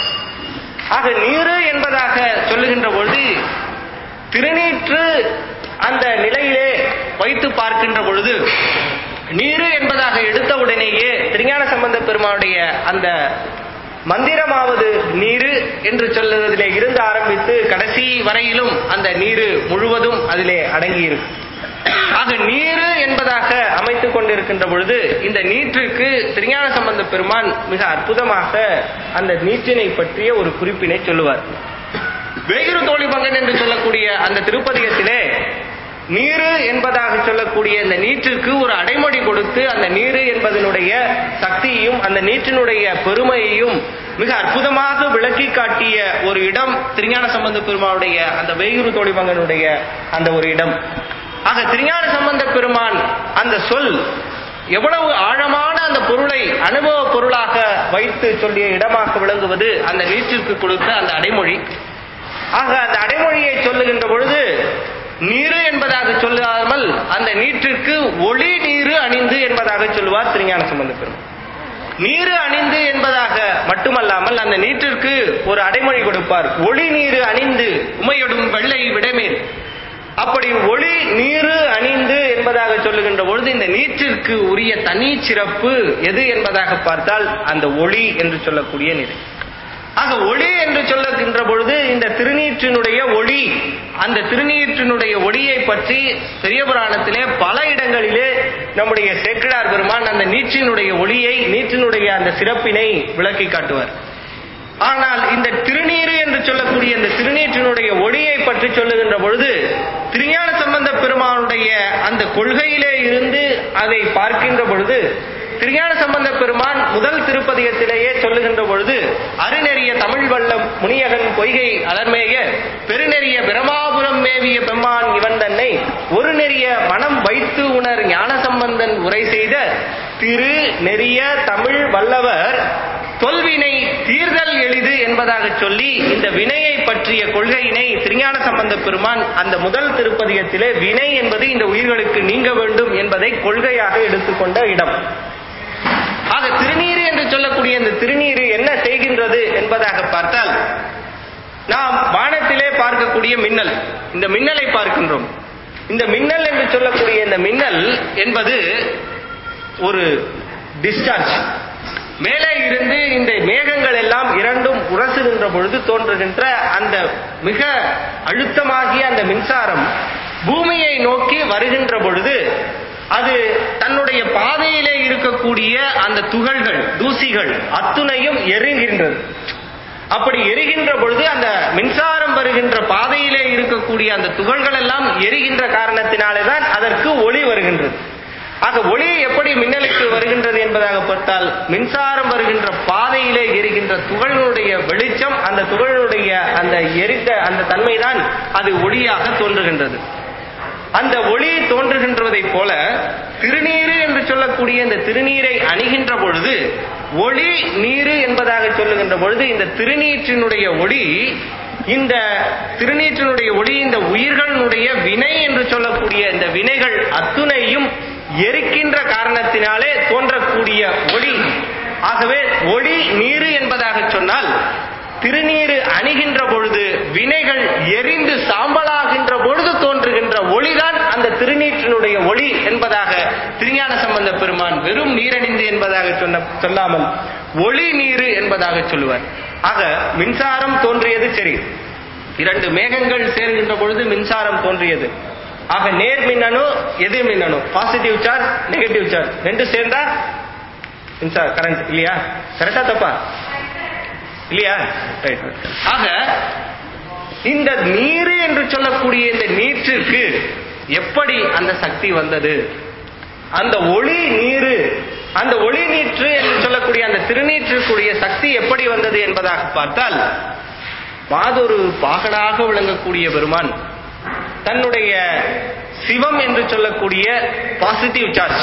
ஆக நீரு என்பதாக சொல்லுகின்ற பொழுது திருநீற்று அந்த நிலையிலே வைத்து பார்க்கின்ற பொழுது நீரு என்பதாக எடுத்தவுடனேயே திருஞான சம்பந்த பெருமானுடைய அந்த மந்திரமாவது நீரு என்று சொல்லுவதிலே இருந்து ஆரம்பித்து கடைசி வரையிலும் அந்த நீரு முழுவதும் அதிலே அடங்கியிருக்கும் ஆக நீரு என்பதாக அமைத்துக் கொண்டிருக்கின்ற பொழுது இந்த நீற்றுக்கு திருஞான சம்பந்த பெருமான் மிக அற்புதமாக அந்த நீற்றினை பற்றிய ஒரு குறிப்பினை சொல்லுவார் வேகிரு தோழி பங்கன் என்று சொல்லக்கூடிய அந்த திருப்பதிகத்திலே நீரு என்பதாக சொல்லக்கூடிய இந்த நீற்றிற்கு ஒரு அடைமொழி கொடுத்து அந்த நீரு என்பதனுடைய சக்தியையும் அந்த நீற்றினுடைய பெருமையையும் மிக அற்புதமாக விளக்கி காட்டிய ஒரு இடம் திருஞான சம்பந்த பெருமானுடைய அந்த வேகிரு தோழிபங்கனுடைய அந்த ஒரு இடம் ஆக திருஞான சம்பந்த பெருமான் அந்த சொல் எவ்வளவு ஆழமான அந்த பொருளை அனுபவ பொருளாக வைத்து சொல்லிய இடமாக விளங்குவது அந்த நீற்றிற்கு கொடுத்த அந்த அடைமொழி ஆக அந்த அடைமொழியை சொல்லுகின்ற பொழுது நீரு என்பதாக சொல்லாமல் அந்த நீற்றிற்கு ஒளி நீரு அணிந்து என்பதாக சொல்லுவார் திருஞான சம்பந்த பெருமான் நீரு அணிந்து என்பதாக மட்டுமல்லாமல் அந்த நீற்றிற்கு ஒரு அடைமொழி கொடுப்பார் ஒளி நீரு அணிந்து உமையொடும் வெள்ளை விடமேல் அப்படி ஒளி நீரு அணிந்து என்பதாக சொல்லுகின்ற பொழுது இந்த நீற்றிற்கு உரிய தனி சிறப்பு எது என்பதாக பார்த்தால் அந்த ஒளி என்று சொல்லக்கூடிய நிலை ஆக ஒளி என்று சொல்லுகின்ற பொழுது இந்த திருநீற்றினுடைய ஒளி அந்த திருநீற்றினுடைய ஒளியை பற்றி பெரிய புராணத்திலே பல இடங்களிலே நம்முடைய சேக்கிழார் பெருமான் அந்த நீற்றினுடைய ஒளியை நீற்றினுடைய அந்த சிறப்பினை விளக்கி காட்டுவார் ஆனால் இந்த திருநீரு என்று சொல்லக்கூடிய இந்த திருநீற்றினுடைய ஒளியை பற்றி சொல்லுகின்ற பொழுது திருஞான சம்பந்த பெருமானுடைய அந்த கொள்கையிலே இருந்து அதை பார்க்கின்ற பொழுது திருஞான சம்பந்த பெருமான் முதல் திருப்பதிகத்திலேயே சொல்லுகின்ற பொழுது அருநெறிய தமிழ் வல்லம் முனியகன் பொய்கை அலர்மேய பெருநெறிய பிரமாபுரம் மேவிய பெம்மான் இவன் தன்னை ஒரு நெறிய மனம் வைத்து உணர் ஞான சம்பந்தன் உரை செய்த திரு நெறிய தமிழ் வல்லவர் தொல்வினை தீர்தல் எளிது என்பதாக சொல்லி இந்த வினையை பற்றிய கொள்கையினை திருஞான சம்பந்த பெருமான் அந்த முதல் திருப்பதிகத்திலே வினை என்பது இந்த உயிர்களுக்கு நீங்க வேண்டும் என்பதை கொள்கையாக எடுத்துக்கொண்ட இடம் ஆக திருநீரு என்று சொல்லக்கூடிய இந்த திருநீரு என்ன செய்கின்றது என்பதாக பார்த்தால் நாம் வானத்திலே பார்க்கக்கூடிய மின்னல் இந்த மின்னலை பார்க்கின்றோம் இந்த மின்னல் என்று சொல்லக்கூடிய இந்த மின்னல் என்பது ஒரு டிஸ்சார்ஜ் மேலே இருந்து இந்த மேகங்கள் எல்லாம் இரண்டும் உரசுகின்ற பொழுது தோன்றுகின்ற அந்த மிக அழுத்தமாகிய அந்த மின்சாரம் பூமியை நோக்கி வருகின்ற பொழுது அது தன்னுடைய பாதையிலே இருக்கக்கூடிய அந்த துகள்கள் தூசிகள் அத்துணையும் எரிகின்றது அப்படி எரிகின்ற பொழுது அந்த மின்சாரம் வருகின்ற பாதையிலே இருக்கக்கூடிய அந்த துகள்கள் எல்லாம் எரிகின்ற காரணத்தினாலே தான் அதற்கு ஒளி வருகின்றது ஆக ஒளி எப்படி மின்னலுக்கு வருகின்றது என்பதாக பார்த்தால் மின்சாரம் வருகின்ற பாதையிலே எரிகின்ற துகள்களுடைய வெளிச்சம் அந்த துகள்களுடைய அந்த எரித்த அந்த தன்மைதான் அது ஒளியாக தோன்றுகின்றது அந்த ஒளி தோன்றுகின்றதைப் போல திருநீரு என்று சொல்லக்கூடிய இந்த திருநீரை அணிகின்ற பொழுது ஒளி நீரு என்பதாக சொல்லுகின்ற பொழுது இந்த திருநீற்றினுடைய ஒளி இந்த திருநீற்றினுடைய ஒளி இந்த உயிர்களுடைய வினை என்று சொல்லக்கூடிய இந்த வினைகள் அத்துணையும் எரிக்கின்ற காரணத்தினாலே தோன்றக்கூடிய ஒளி ஆகவே ஒளி நீரு என்பதாக சொன்னால் திருநீரு அணிகின்ற பொழுது வினைகள் எரிந்து சாம்பலாகின்ற பொழுது தோன்றுகின்ற ஒளிதான் அந்த திருநீற்றினுடைய ஒளி என்பதாக திருஞான சம்பந்த பெருமான் வெறும் நீரணிந்து என்பதாக சொன்ன சொல்லாமல் ஒளி நீரு என்பதாக சொல்லுவார் ஆக மின்சாரம் தோன்றியது சரி இரண்டு மேகங்கள் சேர்கின்ற பொழுது மின்சாரம் தோன்றியது ஆக நேர் மின்னணு எதிர் மின்னணு பாசிட்டிவ் சார்ஜ் நெகட்டிவ் சார்ஜ் ரெண்டு சேர்ந்தா மின்சார கரண்ட் இல்லையா கரெக்டா தப்பா இல்லையா Right. ஆக இந்த நீரு என்று சொல்லக்கூடிய இந்த நீற்றிற்கு எப்படி அந்த சக்தி வந்தது அந்த ஒளி நீரு அந்த ஒளி நீற்று என்று சொல்லக்கூடிய அந்த திருநீற்றுக்குரிய சக்தி எப்படி வந்தது என்பதாக பார்த்தால் மாதொரு பாகனாக விளங்கக்கூடிய பெருமான் தன்னுடைய சிவம் என்று சொல்லக்கூடிய பாசிட்டிவ் சார்ஜ்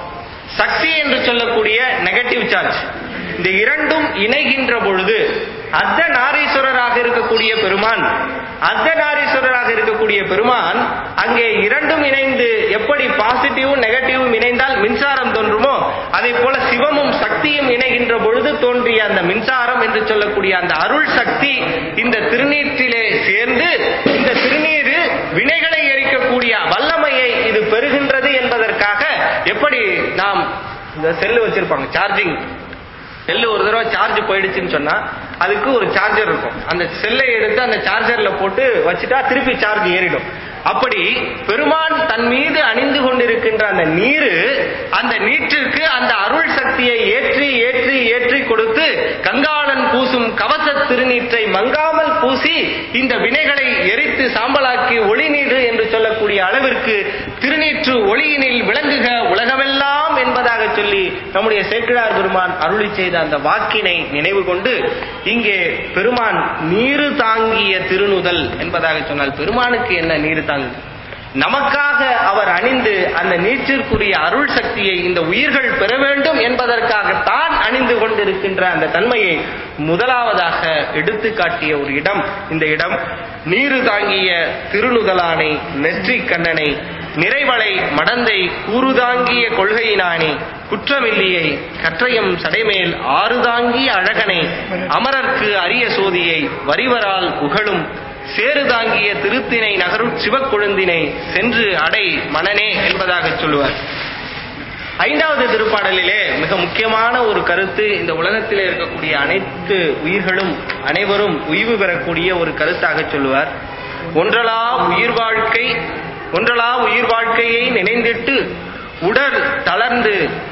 சக்தி என்று சொல்லக்கூடிய நெகட்டிவ் சார்ஜ் இந்த இரண்டும் இணைகின்ற பொழுது அர்த்த நாரீஸ்வரராக இருக்கக்கூடிய பெருமான் அர்த்த நாரீஸ்வரராக இருக்கக்கூடிய பெருமான் அங்கே இரண்டும் இணைந்து எப்படி பாசிட்டிவும் நெகட்டிவும் இணைந்தால் மின்சாரம் தோன்றுமோ அதே போல சிவமும் சக்தியும் இணைகின்ற பொழுது தோன்றிய அந்த மின்சாரம் என்று சொல்லக்கூடிய அந்த அருள் சக்தி இந்த திருநீற்றிலே சேர்ந்து இந்த திருநீரு வினைகளை எரிக்கக்கூடிய வல்லமையை இது பெறுகின்றது என்பதற்காக எப்படி நாம் இந்த செல்லு வச்சிருப்பாங்க சார்ஜிங் செல்லு ஒரு தடவை சார்ஜ் போயிடுச்சுன்னு சொன்னா அதுக்கு ஒரு சார்ஜர் இருக்கும் அந்த செல்லை எடுத்து அந்த சார்ஜர்ல போட்டு வச்சுட்டா திருப்பி சார்ஜ் ஏறிடும் அப்படி பெருமான் தன் மீது அணிந்து கொண்டிருக்கின்ற அந்த நீரு அந்த நீற்றிற்கு அந்த அருள் சக்தியை ஏற்றி ஏற்றி ஏற்றி கொடுத்து கங்காளன் பூசும் கவச திருநீற்றை மங்காமல் பூசி இந்த வினைகளை எரித்து சாம்பலாக்கி ஒளி நீரு என்று சொல்லக்கூடிய அளவிற்கு திருநீற்று ஒளியினில் விளங்குக உலகமெல்லாம் என்பதாக சொல்லி நம்முடைய சேக்கிழார் பெருமான் அருளி செய்த அந்த வாக்கினை நினைவு கொண்டு இங்கே பெருமான் நீரு தாங்கிய திருநுதல் என்பதாக சொன்னால் பெருமானுக்கு என்ன நீரு தாங்கு நமக்காக அவர் அணிந்து அந்த நீற்றிற்குரிய அருள் சக்தியை இந்த உயிர்கள் பெற வேண்டும் என்பதற்காக தான் அணிந்து கொண்டிருக்கின்ற அந்த தன்மையை முதலாவதாக எடுத்து காட்டிய ஒரு இடம் இந்த இடம் நீரு தாங்கிய திருநுதலானை நெற்றிக் கண்ணனை நிறைவளை மடந்தை கூறுதாங்கிய கொள்கையினானே குற்றமில்லியை கற்றையம் சடைமேல் ஆறுதாங்கிய அழகனை அமரர்க்கு அரிய சோதியை வரிவரால் புகழும் சேறுதாங்கிய திருத்தினை நகருட் சிவக்கொழுந்தினை சென்று அடை மனனே என்பதாக சொல்லுவார் ஐந்தாவது திருப்பாடலிலே மிக முக்கியமான ஒரு கருத்து இந்த உலகத்திலே இருக்கக்கூடிய அனைத்து உயிர்களும் அனைவரும் உய்வு பெறக்கூடிய ஒரு கருத்தாக சொல்லுவார் ஒன்றலா உயிர் வாழ்க்கை ஒன்றலா உயிர் வாழ்க்கையை நினைந்திட்டு உடல் தளர்ந்து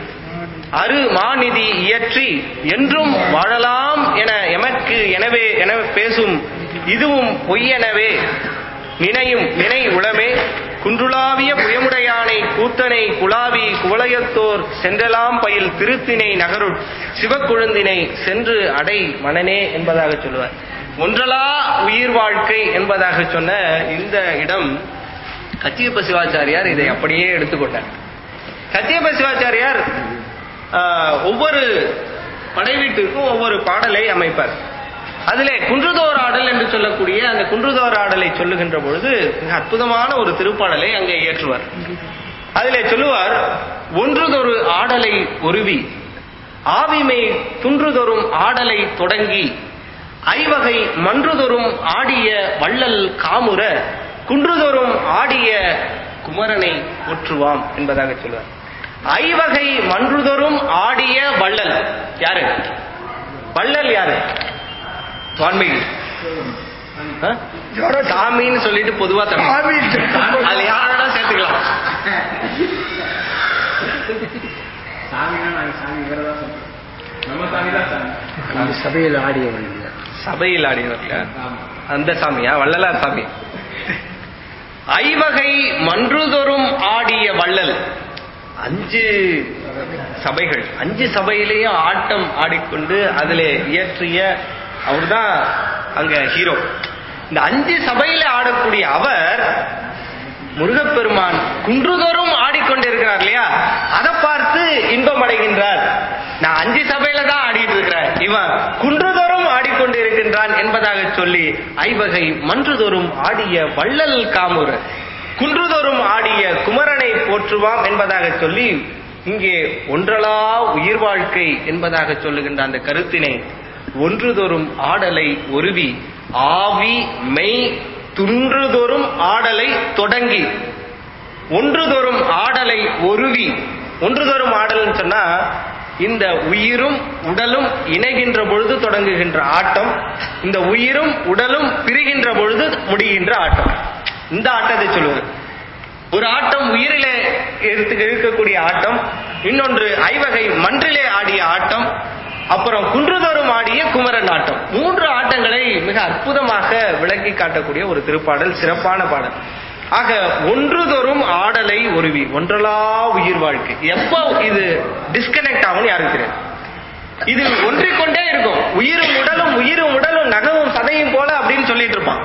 அரு மாநிதி இயற்றி என்றும் வாழலாம் என எமக்கு எனவே என பேசும் இதுவும் பொய்யெனவே நினையும் நினை உளமே குன்றுளாவிய புயமுடையானை கூத்தனை குலாவி குவளையத்தோர் சென்றலாம் பயில் திருத்தினை நகருட் சிவக்குழுந்தினை சென்று அடை மனனே என்பதாக சொல்லுவார் ஒன்றலா உயிர் வாழ்க்கை என்பதாக சொன்ன இந்த இடம் கச்சியப்ப சிவாச்சாரியார் இதை அப்படியே எடுத்துக்கொண்டார் கச்சியப்ப சிவாச்சாரியார் ஆஹ், ஒவ்வொரு படை வீட்டுக்கும் ஒவ்வொரு பாடலை அமைப்பார் அதிலே குன்றுதோர் ஆடல் என்று சொல்லக்கூடிய அந்த குன்றுதோர் ஆடலை சொல்லுகின்ற பொழுது மிக அற்புதமான ஒரு திருப்பாடலை அங்கே இயற்றுவார் அதிலே சொல்லுவார் ஒன்றுதொரு ஆடலை ஒருவி ஆவிமை துன்றுதொரும் ஆடலை தொடங்கி ஐவகை மன்றுதொரும் ஆடிய வள்ளல் காமுற குன்றுதொரும் ஆடிய குமரனை போற்றுவாம் என்பதாக சொல்லுவார் ஐவகை மன்றுதொரும் ஆடிய வள்ளல் யாரு வள்ளல் யாரு வான்மீகி ஆ? யாரோ சாமின்னு சொல்லிட்டு பொதுவா தமிழ் சாமி. அதுல யாரோட சேர்த்துக்கலாம் சாமினா நாங்க சாமி வேற தான் சொல்றோம் நம்ம சாமி தான் சாமி அந்த சபையில் ஆடியவர் இல்லை சபையில் ஆடியவர்ல ஆமா அந்த சாமியா வள்ளலார் சாமி ஐவகை மன்றுதொரும் ஆடிய வள்ளல் அஞ்சு சபைகள் அஞ்சு சபையிலேயும் ஆட்டம் ஆடிக்கொண்டு அதிலே இயற்றிய அவர்தான் அங்க ஹீரோ இந்த அஞ்சு சபையில ஆடக்கூடிய அவர் முருகப்பெருமான் குன்றுதோறும் ஆடிக்கொண்டிருக்கிறார் இல்லையா அதை பார்த்து இன்பம் அடைகின்றார் நான் அஞ்சு சபையில தான் ஆடிட்டு இருக்கிறேன் இவன் குன்றுதோறும் ஆடிக்கொண்டிருக்கின்ற நின்றான் என்பதாக சொல்லி ஐவகை மன்றுதோறும் ஆடிய வள்ளல் காமுற குன்றுதோறும் ஆடிய குமரனை போற்றுவாம் என்பதாக சொல்லி இங்கே ஒன்றலா உயிர் வாழ்க்கை என்பதாக சொல்லுகின்ற அந்த கருத்தினை ஒன்றுதோறும் ஆடலை ஒருவி ஆவி மெய் துன்றுதோறும் ஆடலை தொடங்கி ஒன்றுதோறும் ஆடலை ஒருவி ஒன்றுதோறும் ஆடல்னு சொன்னா இந்த உயிரும் உடலும் இணைகின்ற பொழுது தொடங்குகின்ற ஆட்டம் இந்த உயிரும் உடலும் பிரிகின்ற பொழுது முடிகின்ற ஆட்டம் இந்த ஆட்டத்தை சொல்லுவது ஒரு ஆட்டம் உயிரிலே எடுத்து இருக்கக்கூடிய ஆட்டம் இன்னொன்று ஐவகை மன்றிலே ஆடிய ஆட்டம் அப்புறம் குன்றுதோறும் ஆடிய குமரன் ஆட்டம் மூன்று ஆட்டங்களை மிக அற்புதமாக விளக்கி காட்டக்கூடிய ஒரு திருப்பாடல் சிறப்பான பாடல் ஆக ஒன்றுதோறும் ஆடலை ஒருவி ஒன்றலா உயிர் வாழ்க்கை எப்போ இது டிஸ்கனெக்ட் ஆகும்னு யாருக்கு தெரியும் இது ஒன்றிக்கொண்டே இருக்கும் உயிரும் உடலும் உயிரும் உடலும் நகமும் சதையும் போல அப்படின்னு சொல்லிட்டு இருப்பான்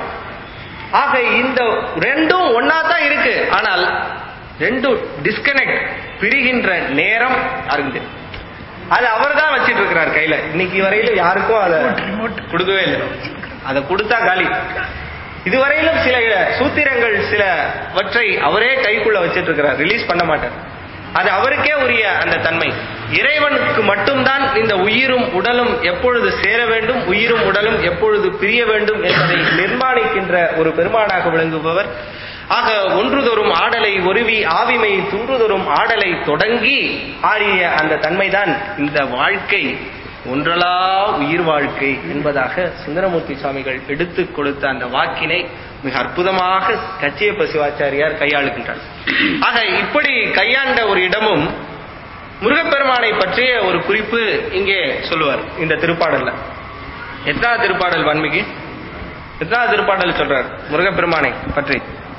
ஆக இந்த ரெண்டும் ஒன்னா தான் இருக்கு ஆனால் ரெண்டும் டிஸ்கனெக்ட் பிரிகின்ற நேரம் யாருக்கு தெரியும் அது அவர் தான் வச்சிட்டு இருக்கிறார் கையில இன்னைக்கு வரையிலும் யாருக்கும் அதை கொடுக்கவே இல்லை அதை கொடுத்தா காலி இதுவரையிலும் சில சூத்திரங்கள் சிலவற்றை அவரே கைக்குள்ள வச்சிட்டு இருக்கிறார் ரிலீஸ் பண்ண மாட்டார் அது அவருக்கே உரிய அந்த தன்மை இறைவனுக்கு மட்டும்தான் இந்த உயிரும் உடலும் எப்பொழுது சேர வேண்டும் உயிரும் உடலும் எப்பொழுது பிரிய வேண்டும் என்பதை நிர்மாணிக்கின்ற ஒரு பெருமானாக விளங்குபவர் ஆக ஒன்றுதொரும் ஆடலை ஒருவி ஆவிமை துன்றுதொரும் ஆடலை தொடங்கி ஆடிய அந்த தன்மைதான் இந்த வாழ்க்கை ஒன்றலா உயிர் வாழ்க்கை என்பதாக சுந்தரமூர்த்தி சுவாமிகள் எடுத்துக் கொடுத்த அந்த வாக்கினை மிக அற்புதமாக கச்சியப்ப சிவாச்சாரியார் கையாளுகின்றார் ஆக இப்படி கையாண்ட ஒரு இடமும் முருகப்பெருமானை பற்றிய ஒரு குறிப்பு இங்கே சொல்லுவார் இந்த திருப்பாடல்ல எத்தனாவது திருப்பாடல் வான்மீகி எத்தனாவது திருப்பாடல் சொல்றார் முருகப்பெருமானை பற்றி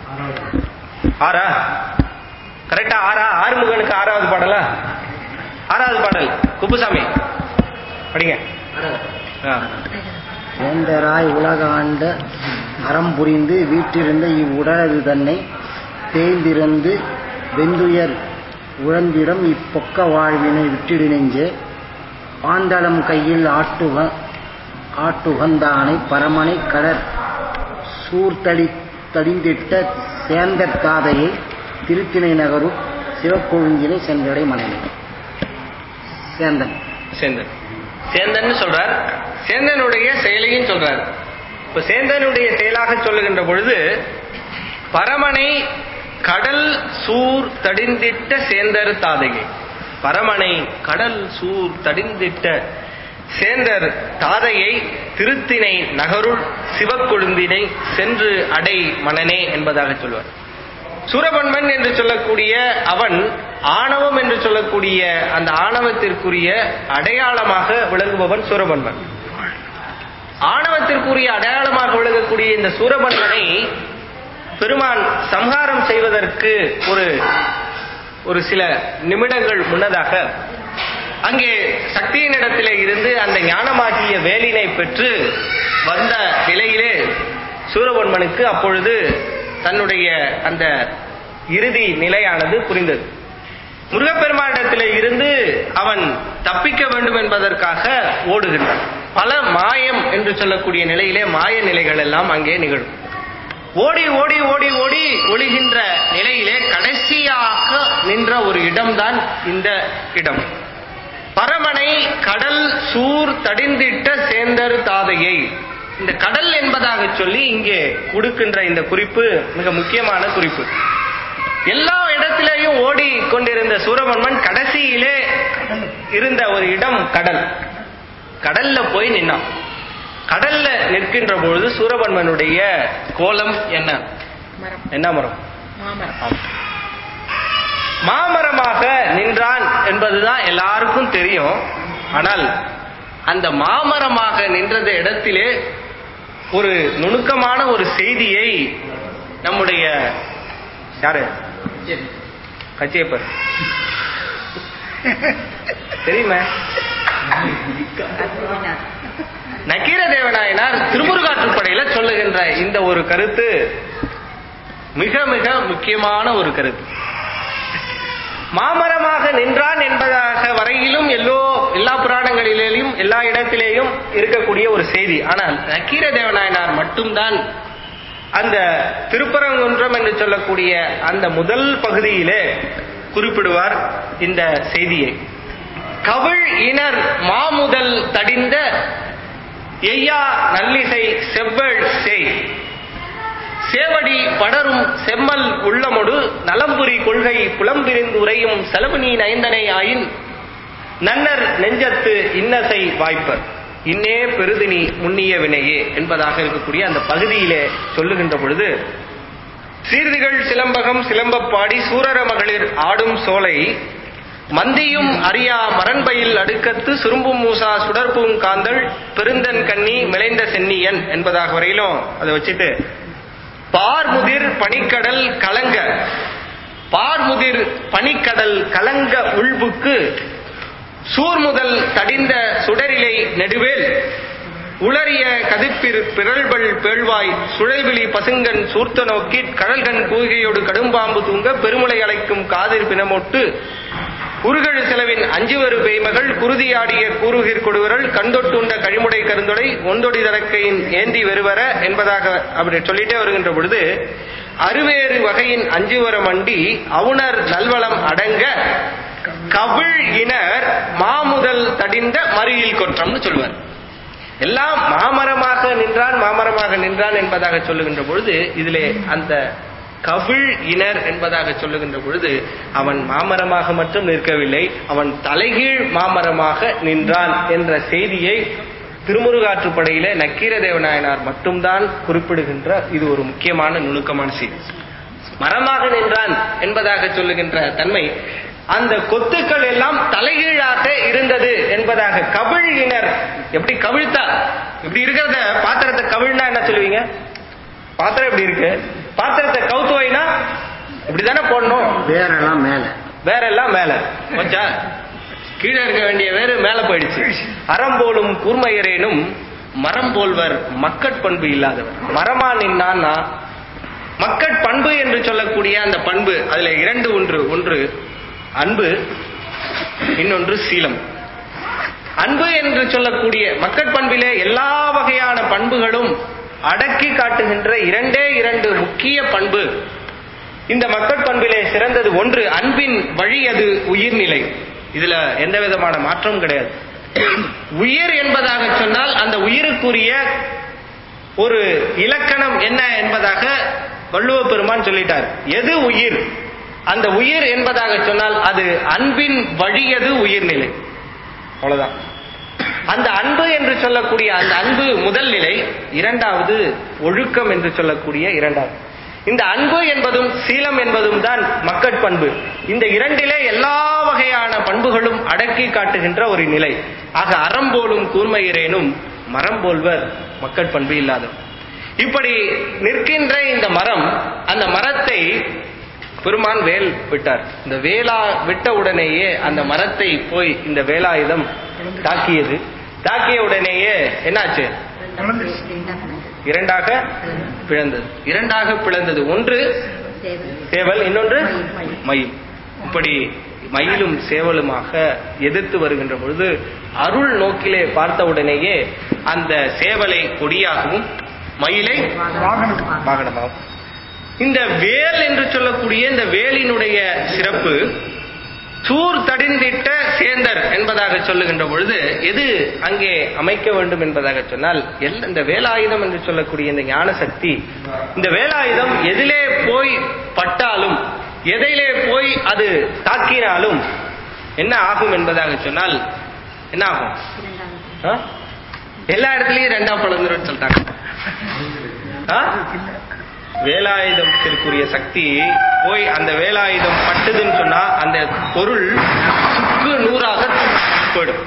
ஆறா கரெக்டா ஆறா ஆறுமுகனுக்கு ஆறாவது பாடலா ஆறாவது பாடல் குப்புசாமி படிங்க ஆ. வேந்தராய் உலகாண்ட அறம் புரிந்து வீற்றிருந்த இவ்வுடலது தன்னை தேய்ந்திருந்து வெந்துயர் உழந்திடம் இப்பொக்க வாழ்வினை விட்டிடு நெஞ்சே பாந்தளம் கையில் ஆட்டுக ஆட்டுகந்தானை பரமனை கடற் சூர்த்தடி தடிந்திட்ட சேந்தர் தாதையை திருத்திணை நகரு சிவக்கொழுங்கினை சென்றடை மனைவி சேந்தன் சேந்தன் சேந்தன் சொல்றார் சேந்தனுடைய செயலையும் சொல்றார் இப்ப சேந்தனுடைய செயலாக சொல்லுகின்ற பொழுது பரமனை கடல் சூர் தடிந்திட்ட சேந்தர் தாதையை பரமனை கடல் சூர் தடிந்திட்ட சேந்தர் தாதையை திருத்தினை நகருள் சிவக்கொழுந்தினை சென்று அடை மனனே என்பதாக சொல்வார் சூரபன்மன் என்று சொல்லக்கூடிய அவன் ஆணவம் என்று சொல்லக்கூடிய அந்த ஆணவத்திற்குரிய அடையாளமாக விளங்குபவன் சூரபன்மன் ஆணவத்திற்குரிய அடையாளமாக விளங்கக்கூடிய இந்த சூரபன்மனை பெருமான் சம்ஹாரம் செய்வதற்கு ஒரு ஒரு சில நிமிடங்கள் முன்னதாக அங்கே சக்தியினிடத்திலே இருந்து அந்த ஞானமாகிய வேலினை பெற்று வந்த நிலையிலே சூரபன்மனுக்கு அப்பொழுது தன்னுடைய அந்த இறுதி நிலையானது புரிந்தது முருகப்பெருமானிடத்திலே இருந்து அவன் தப்பிக்க வேண்டும் என்பதற்காக ஓடுகின்றான் பல மாயம் என்று சொல்லக்கூடிய நிலையிலே மாய நிலைகள் எல்லாம் அங்கே நிகழும் ஓடி ஓடி ஓடி ஓடி ஒளிகின்ற நிலையிலே கடைசியாக நின்ற ஒரு இடம்தான் இந்த இடம் பரமனை கடல் சூர் தடிந்திட்ட சேந்தர் தாதையை இந்த கடல் என்பதாக சொல்லி இங்கே கொடுக்கின்ற இந்த குறிப்பு மிக முக்கியமான குறிப்பு எல்லா இடத்திலேயும் ஓடி கொண்டிருந்த சூரபன்மன் கடைசியிலே இருந்த ஒரு இடம் கடல் கடல்ல போய் நின்னான் கடல்ல நிற்கின்ற பொழுது சூரபன்மனுடைய கோலம் என்ன மரம் என்ன மரம் மாமரம் ஆம். மாமரமாக நின்றான் என்பதுதான் எல்லாருக்கும் தெரியும் ஆனால் அந்த மாமரமாக நின்றது இடத்திலே ஒரு நுணுக்கமான ஒரு செய்தியை நம்முடைய யாரு கச்சியப்பர் தெரியுமே நக்கீர தேவநாயனார் திருமுருகாற்றுப்படையில சொல்லுகின்ற இந்த ஒரு கருத்து மிக மிக முக்கியமான ஒரு கருத்து மாமரமாக நின்றான் என்பதாக வரையிலும் எல்லோ எல்லா புராணங்களிலேயும் எல்லா இடத்திலேயும் இருக்கக்கூடிய ஒரு செய்தி ஆனால் நக்கீர தேவநாயனார் மட்டும்தான் அந்த திருப்பரங்குன்றம் என்று சொல்லக்கூடிய அந்த முதல் பகுதியிலே குறிப்பிடுவார் இந்த செய்தியை கவிழ் இனர் மாமுதல் தடிந்த எய்யா நல்லிசை செவ்வள் செய் சேவடி படரும் செம்மல் உள்ளமொடு நலம்புரி கொள்கை புலம்பிரிந்து உரையும் செலவு நீ நயந்தனை ஆயின் நன்னர் நெஞ்சத்து இன்னசை வாய்ப்பர் இன்னே பெருதினி முன்னிய வினையே என்பதாக இருக்கக்கூடிய அந்த பகுதியிலே சொல்லுகின்ற பொழுது சீர்திகள் சிலம்பகம் சிலம்பப்பாடி சூரர மகளிர் ஆடும் சோலை மந்தியும் அறியா மரண்பயில் அடுக்கத்து சுரும்பும் மூசா சுடற்பூங் காந்தள் பெருந்தன் கண்ணி மிளைந்த சென்னியன் என்பதாக வரையிலும் அதை வச்சுட்டு பார்முதிர் பனிக்கடல் கலங்க பார்முதிர் பனிக்கடல் கலங்க உள்புக்கு சூர்முதல் தடிந்த சுடரிலை நெடுவேல் உளறிய கதிப்பிர் பிறழ்வள் பேழ்வாய் சுழல்விழி பசுங்கன் சூர்த்த நோக்கிற் கடல்கண் கூகையோடு கடும்பாம்பு தூங்க பெருமுளை அழைக்கும் காதிர் பிணமொட்டு உருகழு செலவின் அஞ்சுவரு பெய்மகள் குருதியாடிய கூறுகிற் கொடுவரல் கண்டொட்டுண்ட கழிமுடை கருந்தொடை ஒந்தொடி தரக்கையின் ஏந்தி வெறுவர என்பதாக அப்படி சொல்லிட்டே வருகின்ற பொழுது அறுவேறு வகையின் அஞ்சுவர மண்டி அவுணர் நல்வளம் அடங்க கவிழ் இனர் மாமுதல் தடிந்த மறியில் கொற்றம்னு சொல்வார் எல்லாம் மாமரமாக நின்றான் மாமரமாக நின்றான் என்பதாக சொல்லுகின்ற பொழுது இதிலே அந்த கவிழ் இனர் என்பதாக சொல்லுகின்ற பொழுது அவன் மாமரமாக மட்டும் நிற்கவில்லை அவன் தலைகீழ் மாமரமாக நின்றான் என்ற செய்தியை திருமுருகாற்றுப்படையிலே நக்கீர தேவநாயனார் மட்டும்தான் குறிப்பிடுகின்ற இது ஒரு முக்கியமான நுணுக்கமான செய்தி மரமாக நின்றான் என்பதாக சொல்லுகின்ற தன்மை அந்த கொத்துக்கள் எல்லாம் தலைகீழாக இருந்தது என்பதாக கவிழ் இனர் எப்படி கவிழ்த்தா இப்படி இருக்கிறத பாத்திரத்தை கவிழ்னா என்ன சொல்லுவீங்க பாத்திரம் எப்படி இருக்கு பாத்திரத்தை கவுத்து வைனா இப்படிதானே போடணும் வேரெல்லாம் மேல வேற எல்லாம் மேல கொஞ்சா கீழே இருக்க வேண்டிய வேறு மேல போயிடுச்சு அறம் போலும் கூர்மையரேனும் மரம் போல்வர் மக்கட்பண்பு இல்லாதவர் மரமா நின்னான்னா மக்கட் பண்பு என்று சொல்லக்கூடிய அந்த பண்பு அதுல இரண்டு ஒன்று ஒன்று அன்பு இன்னொன்று சீலம் அன்பு என்று சொல்லக்கூடிய மக்கட் பண்பிலே எல்லா வகையான பண்புகளும் அடக்கி காட்டுகின்ற இரண்டே இரண்டு முக்கிய பண்பு இந்த மக்கட் பண்பிலே சிறந்தது ஒன்று அன்பின் வழி அது உயிர்நிலை இதுல எந்த விதமான மாற்றமும் கிடையாது உயிர் என்பதாக சொன்னால் அந்த உயிருக்குரிய ஒரு இலக்கணம் என்ன என்பதாக வள்ளுவ பெருமான் சொல்லிட்டார் எது உயிர் அந்த உயிர் என்பதாக சொன்னால் அது அன்பின் வழியது உயிர்நிலை அவ்வளவுதான் அந்த அன்பு என்று சொல்லக்கூடிய அந்த அன்பு முதல் நிலை இரண்டாவது ஒழுக்கம் என்று சொல்லக்கூடிய இரண்டாவது இந்த அன்பு என்பதும் சீலம் என்பதும் தான் மக்கட் பண்பு இந்த இரண்டிலே எல்லா வகையான பண்புகளும் அடக்கி காட்டுகின்ற ஒரு நிலை ஆக அறம் போலும் கூர்மையிரேனும் மரம் போல்வர் மக்கட் பண்பு இல்லாதவர் இப்படி நிற்கின்ற இந்த மரம் அந்த மரத்தை பெருமான் வேல் விட்டார் இந்த வேலா விட்ட உடனேயே அந்த மரத்தை போய் இந்த வேலாயுதம் தாக்கியது தாக்கிய உடனேயே என்னாச்சு இரண்டாக பிளந்தது இரண்டாக பிளந்தது ஒன்று சேவல் இன்னொன்று மயில் இப்படி மயிலும் சேவலுமாக எதிர்த்து வருகின்ற பொழுது அருள் நோக்கிலே பார்த்தவுடனேயே அந்த சேவலை கொடியாகவும் மயிலை வாகனமாகவும் இந்த வேல் என்று சொல்லக்கூடிய இந்த வேலினுடைய சிறப்பு சூர் தடிந்திட்ட சேந்தர் என்பதாக சொல்லுகின்ற பொழுது எது அங்கே அமைக்க வேண்டும் என்பதாக சொன்னால் எல்- இந்த வேலாயுதம் என்று சொல்லக்கூடிய இந்த ஞான சக்தி இந்த வேலாயுதம் எதிலே போய் பட்டாலும் எதிலே போய் அது தாக்கினாலும் என்ன ஆகும் என்பதாக சொன்னால் என்ன ஆகும் ஆ? எல்லா இடத்துலயும் ரெண்டா பழந்துரும் சொல்லிட்டாங்க ஆ? வேலாயுதத்திற்குரிய சக்தி போய் அந்த வேலாயுதம் பட்டுதுன்னு சொன்னா அந்த பொருள் சுக்கு நூறாக போயிடும்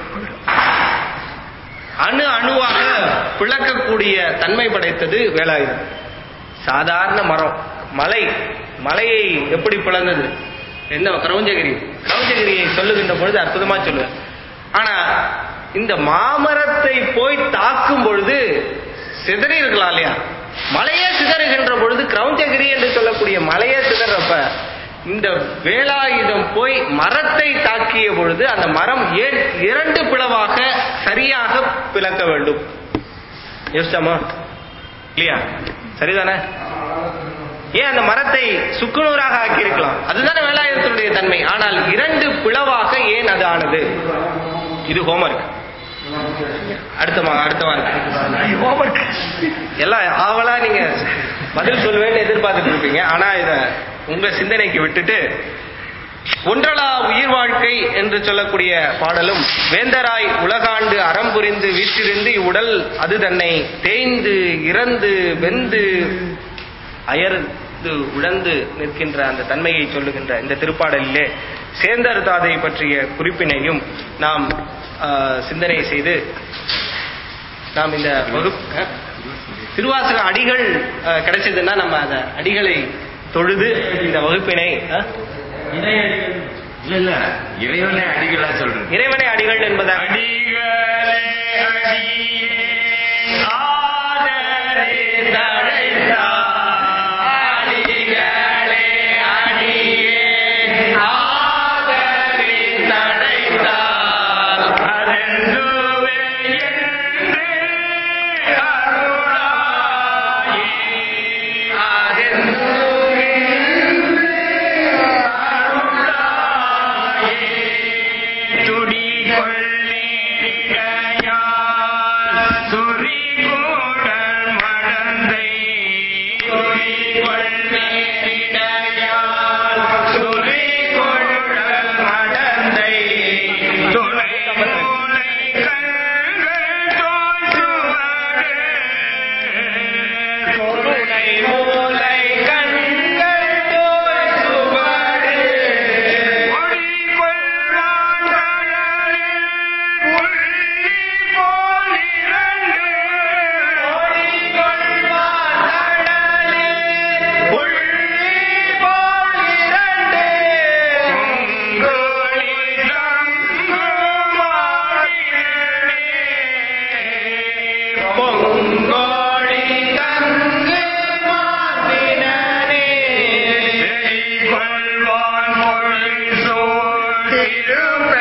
அணு அணுவாக பிளக்கக்கூடிய தன்மை படைத்தது வேலாயுதம் சாதாரண மரம் மலை மலையை எப்படி பிளந்தது என்ன கிரௌஞ்சகிரி கிரௌஞ்சகிரியை சொல்லுகின்ற பொழுது அற்புதமா சொல்லுவேன் ஆனா இந்த மாமரத்தை போய் தாக்கும் பொழுது சிதறி இருக்கலாம் இல்லையா மலையே சிதறுகின்ற பொழுது கிரௌஞ்சகிரி என்று சொல்லக்கூடிய மலையே சிதறப்ப இந்த வேலாயுதம் போய் மரத்தை தாக்கிய பொழுது அந்த மரம் ஏன் இரண்டு பிளவாக சரியாக பிளக்க வேண்டும் யோசிச்சாமா இல்லையா சரிதானே ஏன் அந்த மரத்தை சுக்குநூறாக ஆக்கியிருக்கலாம் அதுதானே வேலாயுதத்தினுடைய தன்மை ஆனால் இரண்டு பிளவாக ஏன் அது ஆனது இது ஹோம்ஒர்க் அடுத்த மா- அடுத்த வாரம் ஹோம்ஒர்க் எல்லாம் ஆவலா நீங்க பதில் சொல்லுவேன்னு எதிர்பார்த்துட்டு இருப்பீங்க ஆனா இத உங்க சிந்தனைக்கு விட்டுட்டு ஒன்றலா உயிர் வாழ்க்கை என்று சொல்லக்கூடிய பாடலும் வேந்தராய் உலகாண்டு அறம் புரிந்து வீற்றிருந்து இவ்வுடல் அது தன்னை தேய்ந்து இறந்து வெந்து அயர்ந்து உழந்து நிற்கின்ற அந்த தன்மையை சொல்லுகின்ற இந்த திருப்பாடலிலே சேந்தர் தாதை பற்றிய குறிப்பினையும் நாம் ஆ, சிந்தனை செய்து நாம் இந்த வகுப்பு திருவாசக அடிகள் ஆ, கிடைச்சதுன்னா நம்ம அந்த அடிகளை தொழுது இந்த வகுப்பினை ஆ, இல்ல இல்ல இறைவனே அடிகளா சொல்றேன் இறைவனை அடிகள் என்பதாக அடிகளே அடியே ஆதரே தழைத்தா அடிகளே அடியே ஆதரே தழைத்தால் அதென்றுவே என்று அருளாயே அதென்றுவே மூலை கண்கள் தோல் சுவடு பொங்கோடி தங்கு மாசினனே கொள்வான் மொழி சோழ் திருப்பெருந்துறை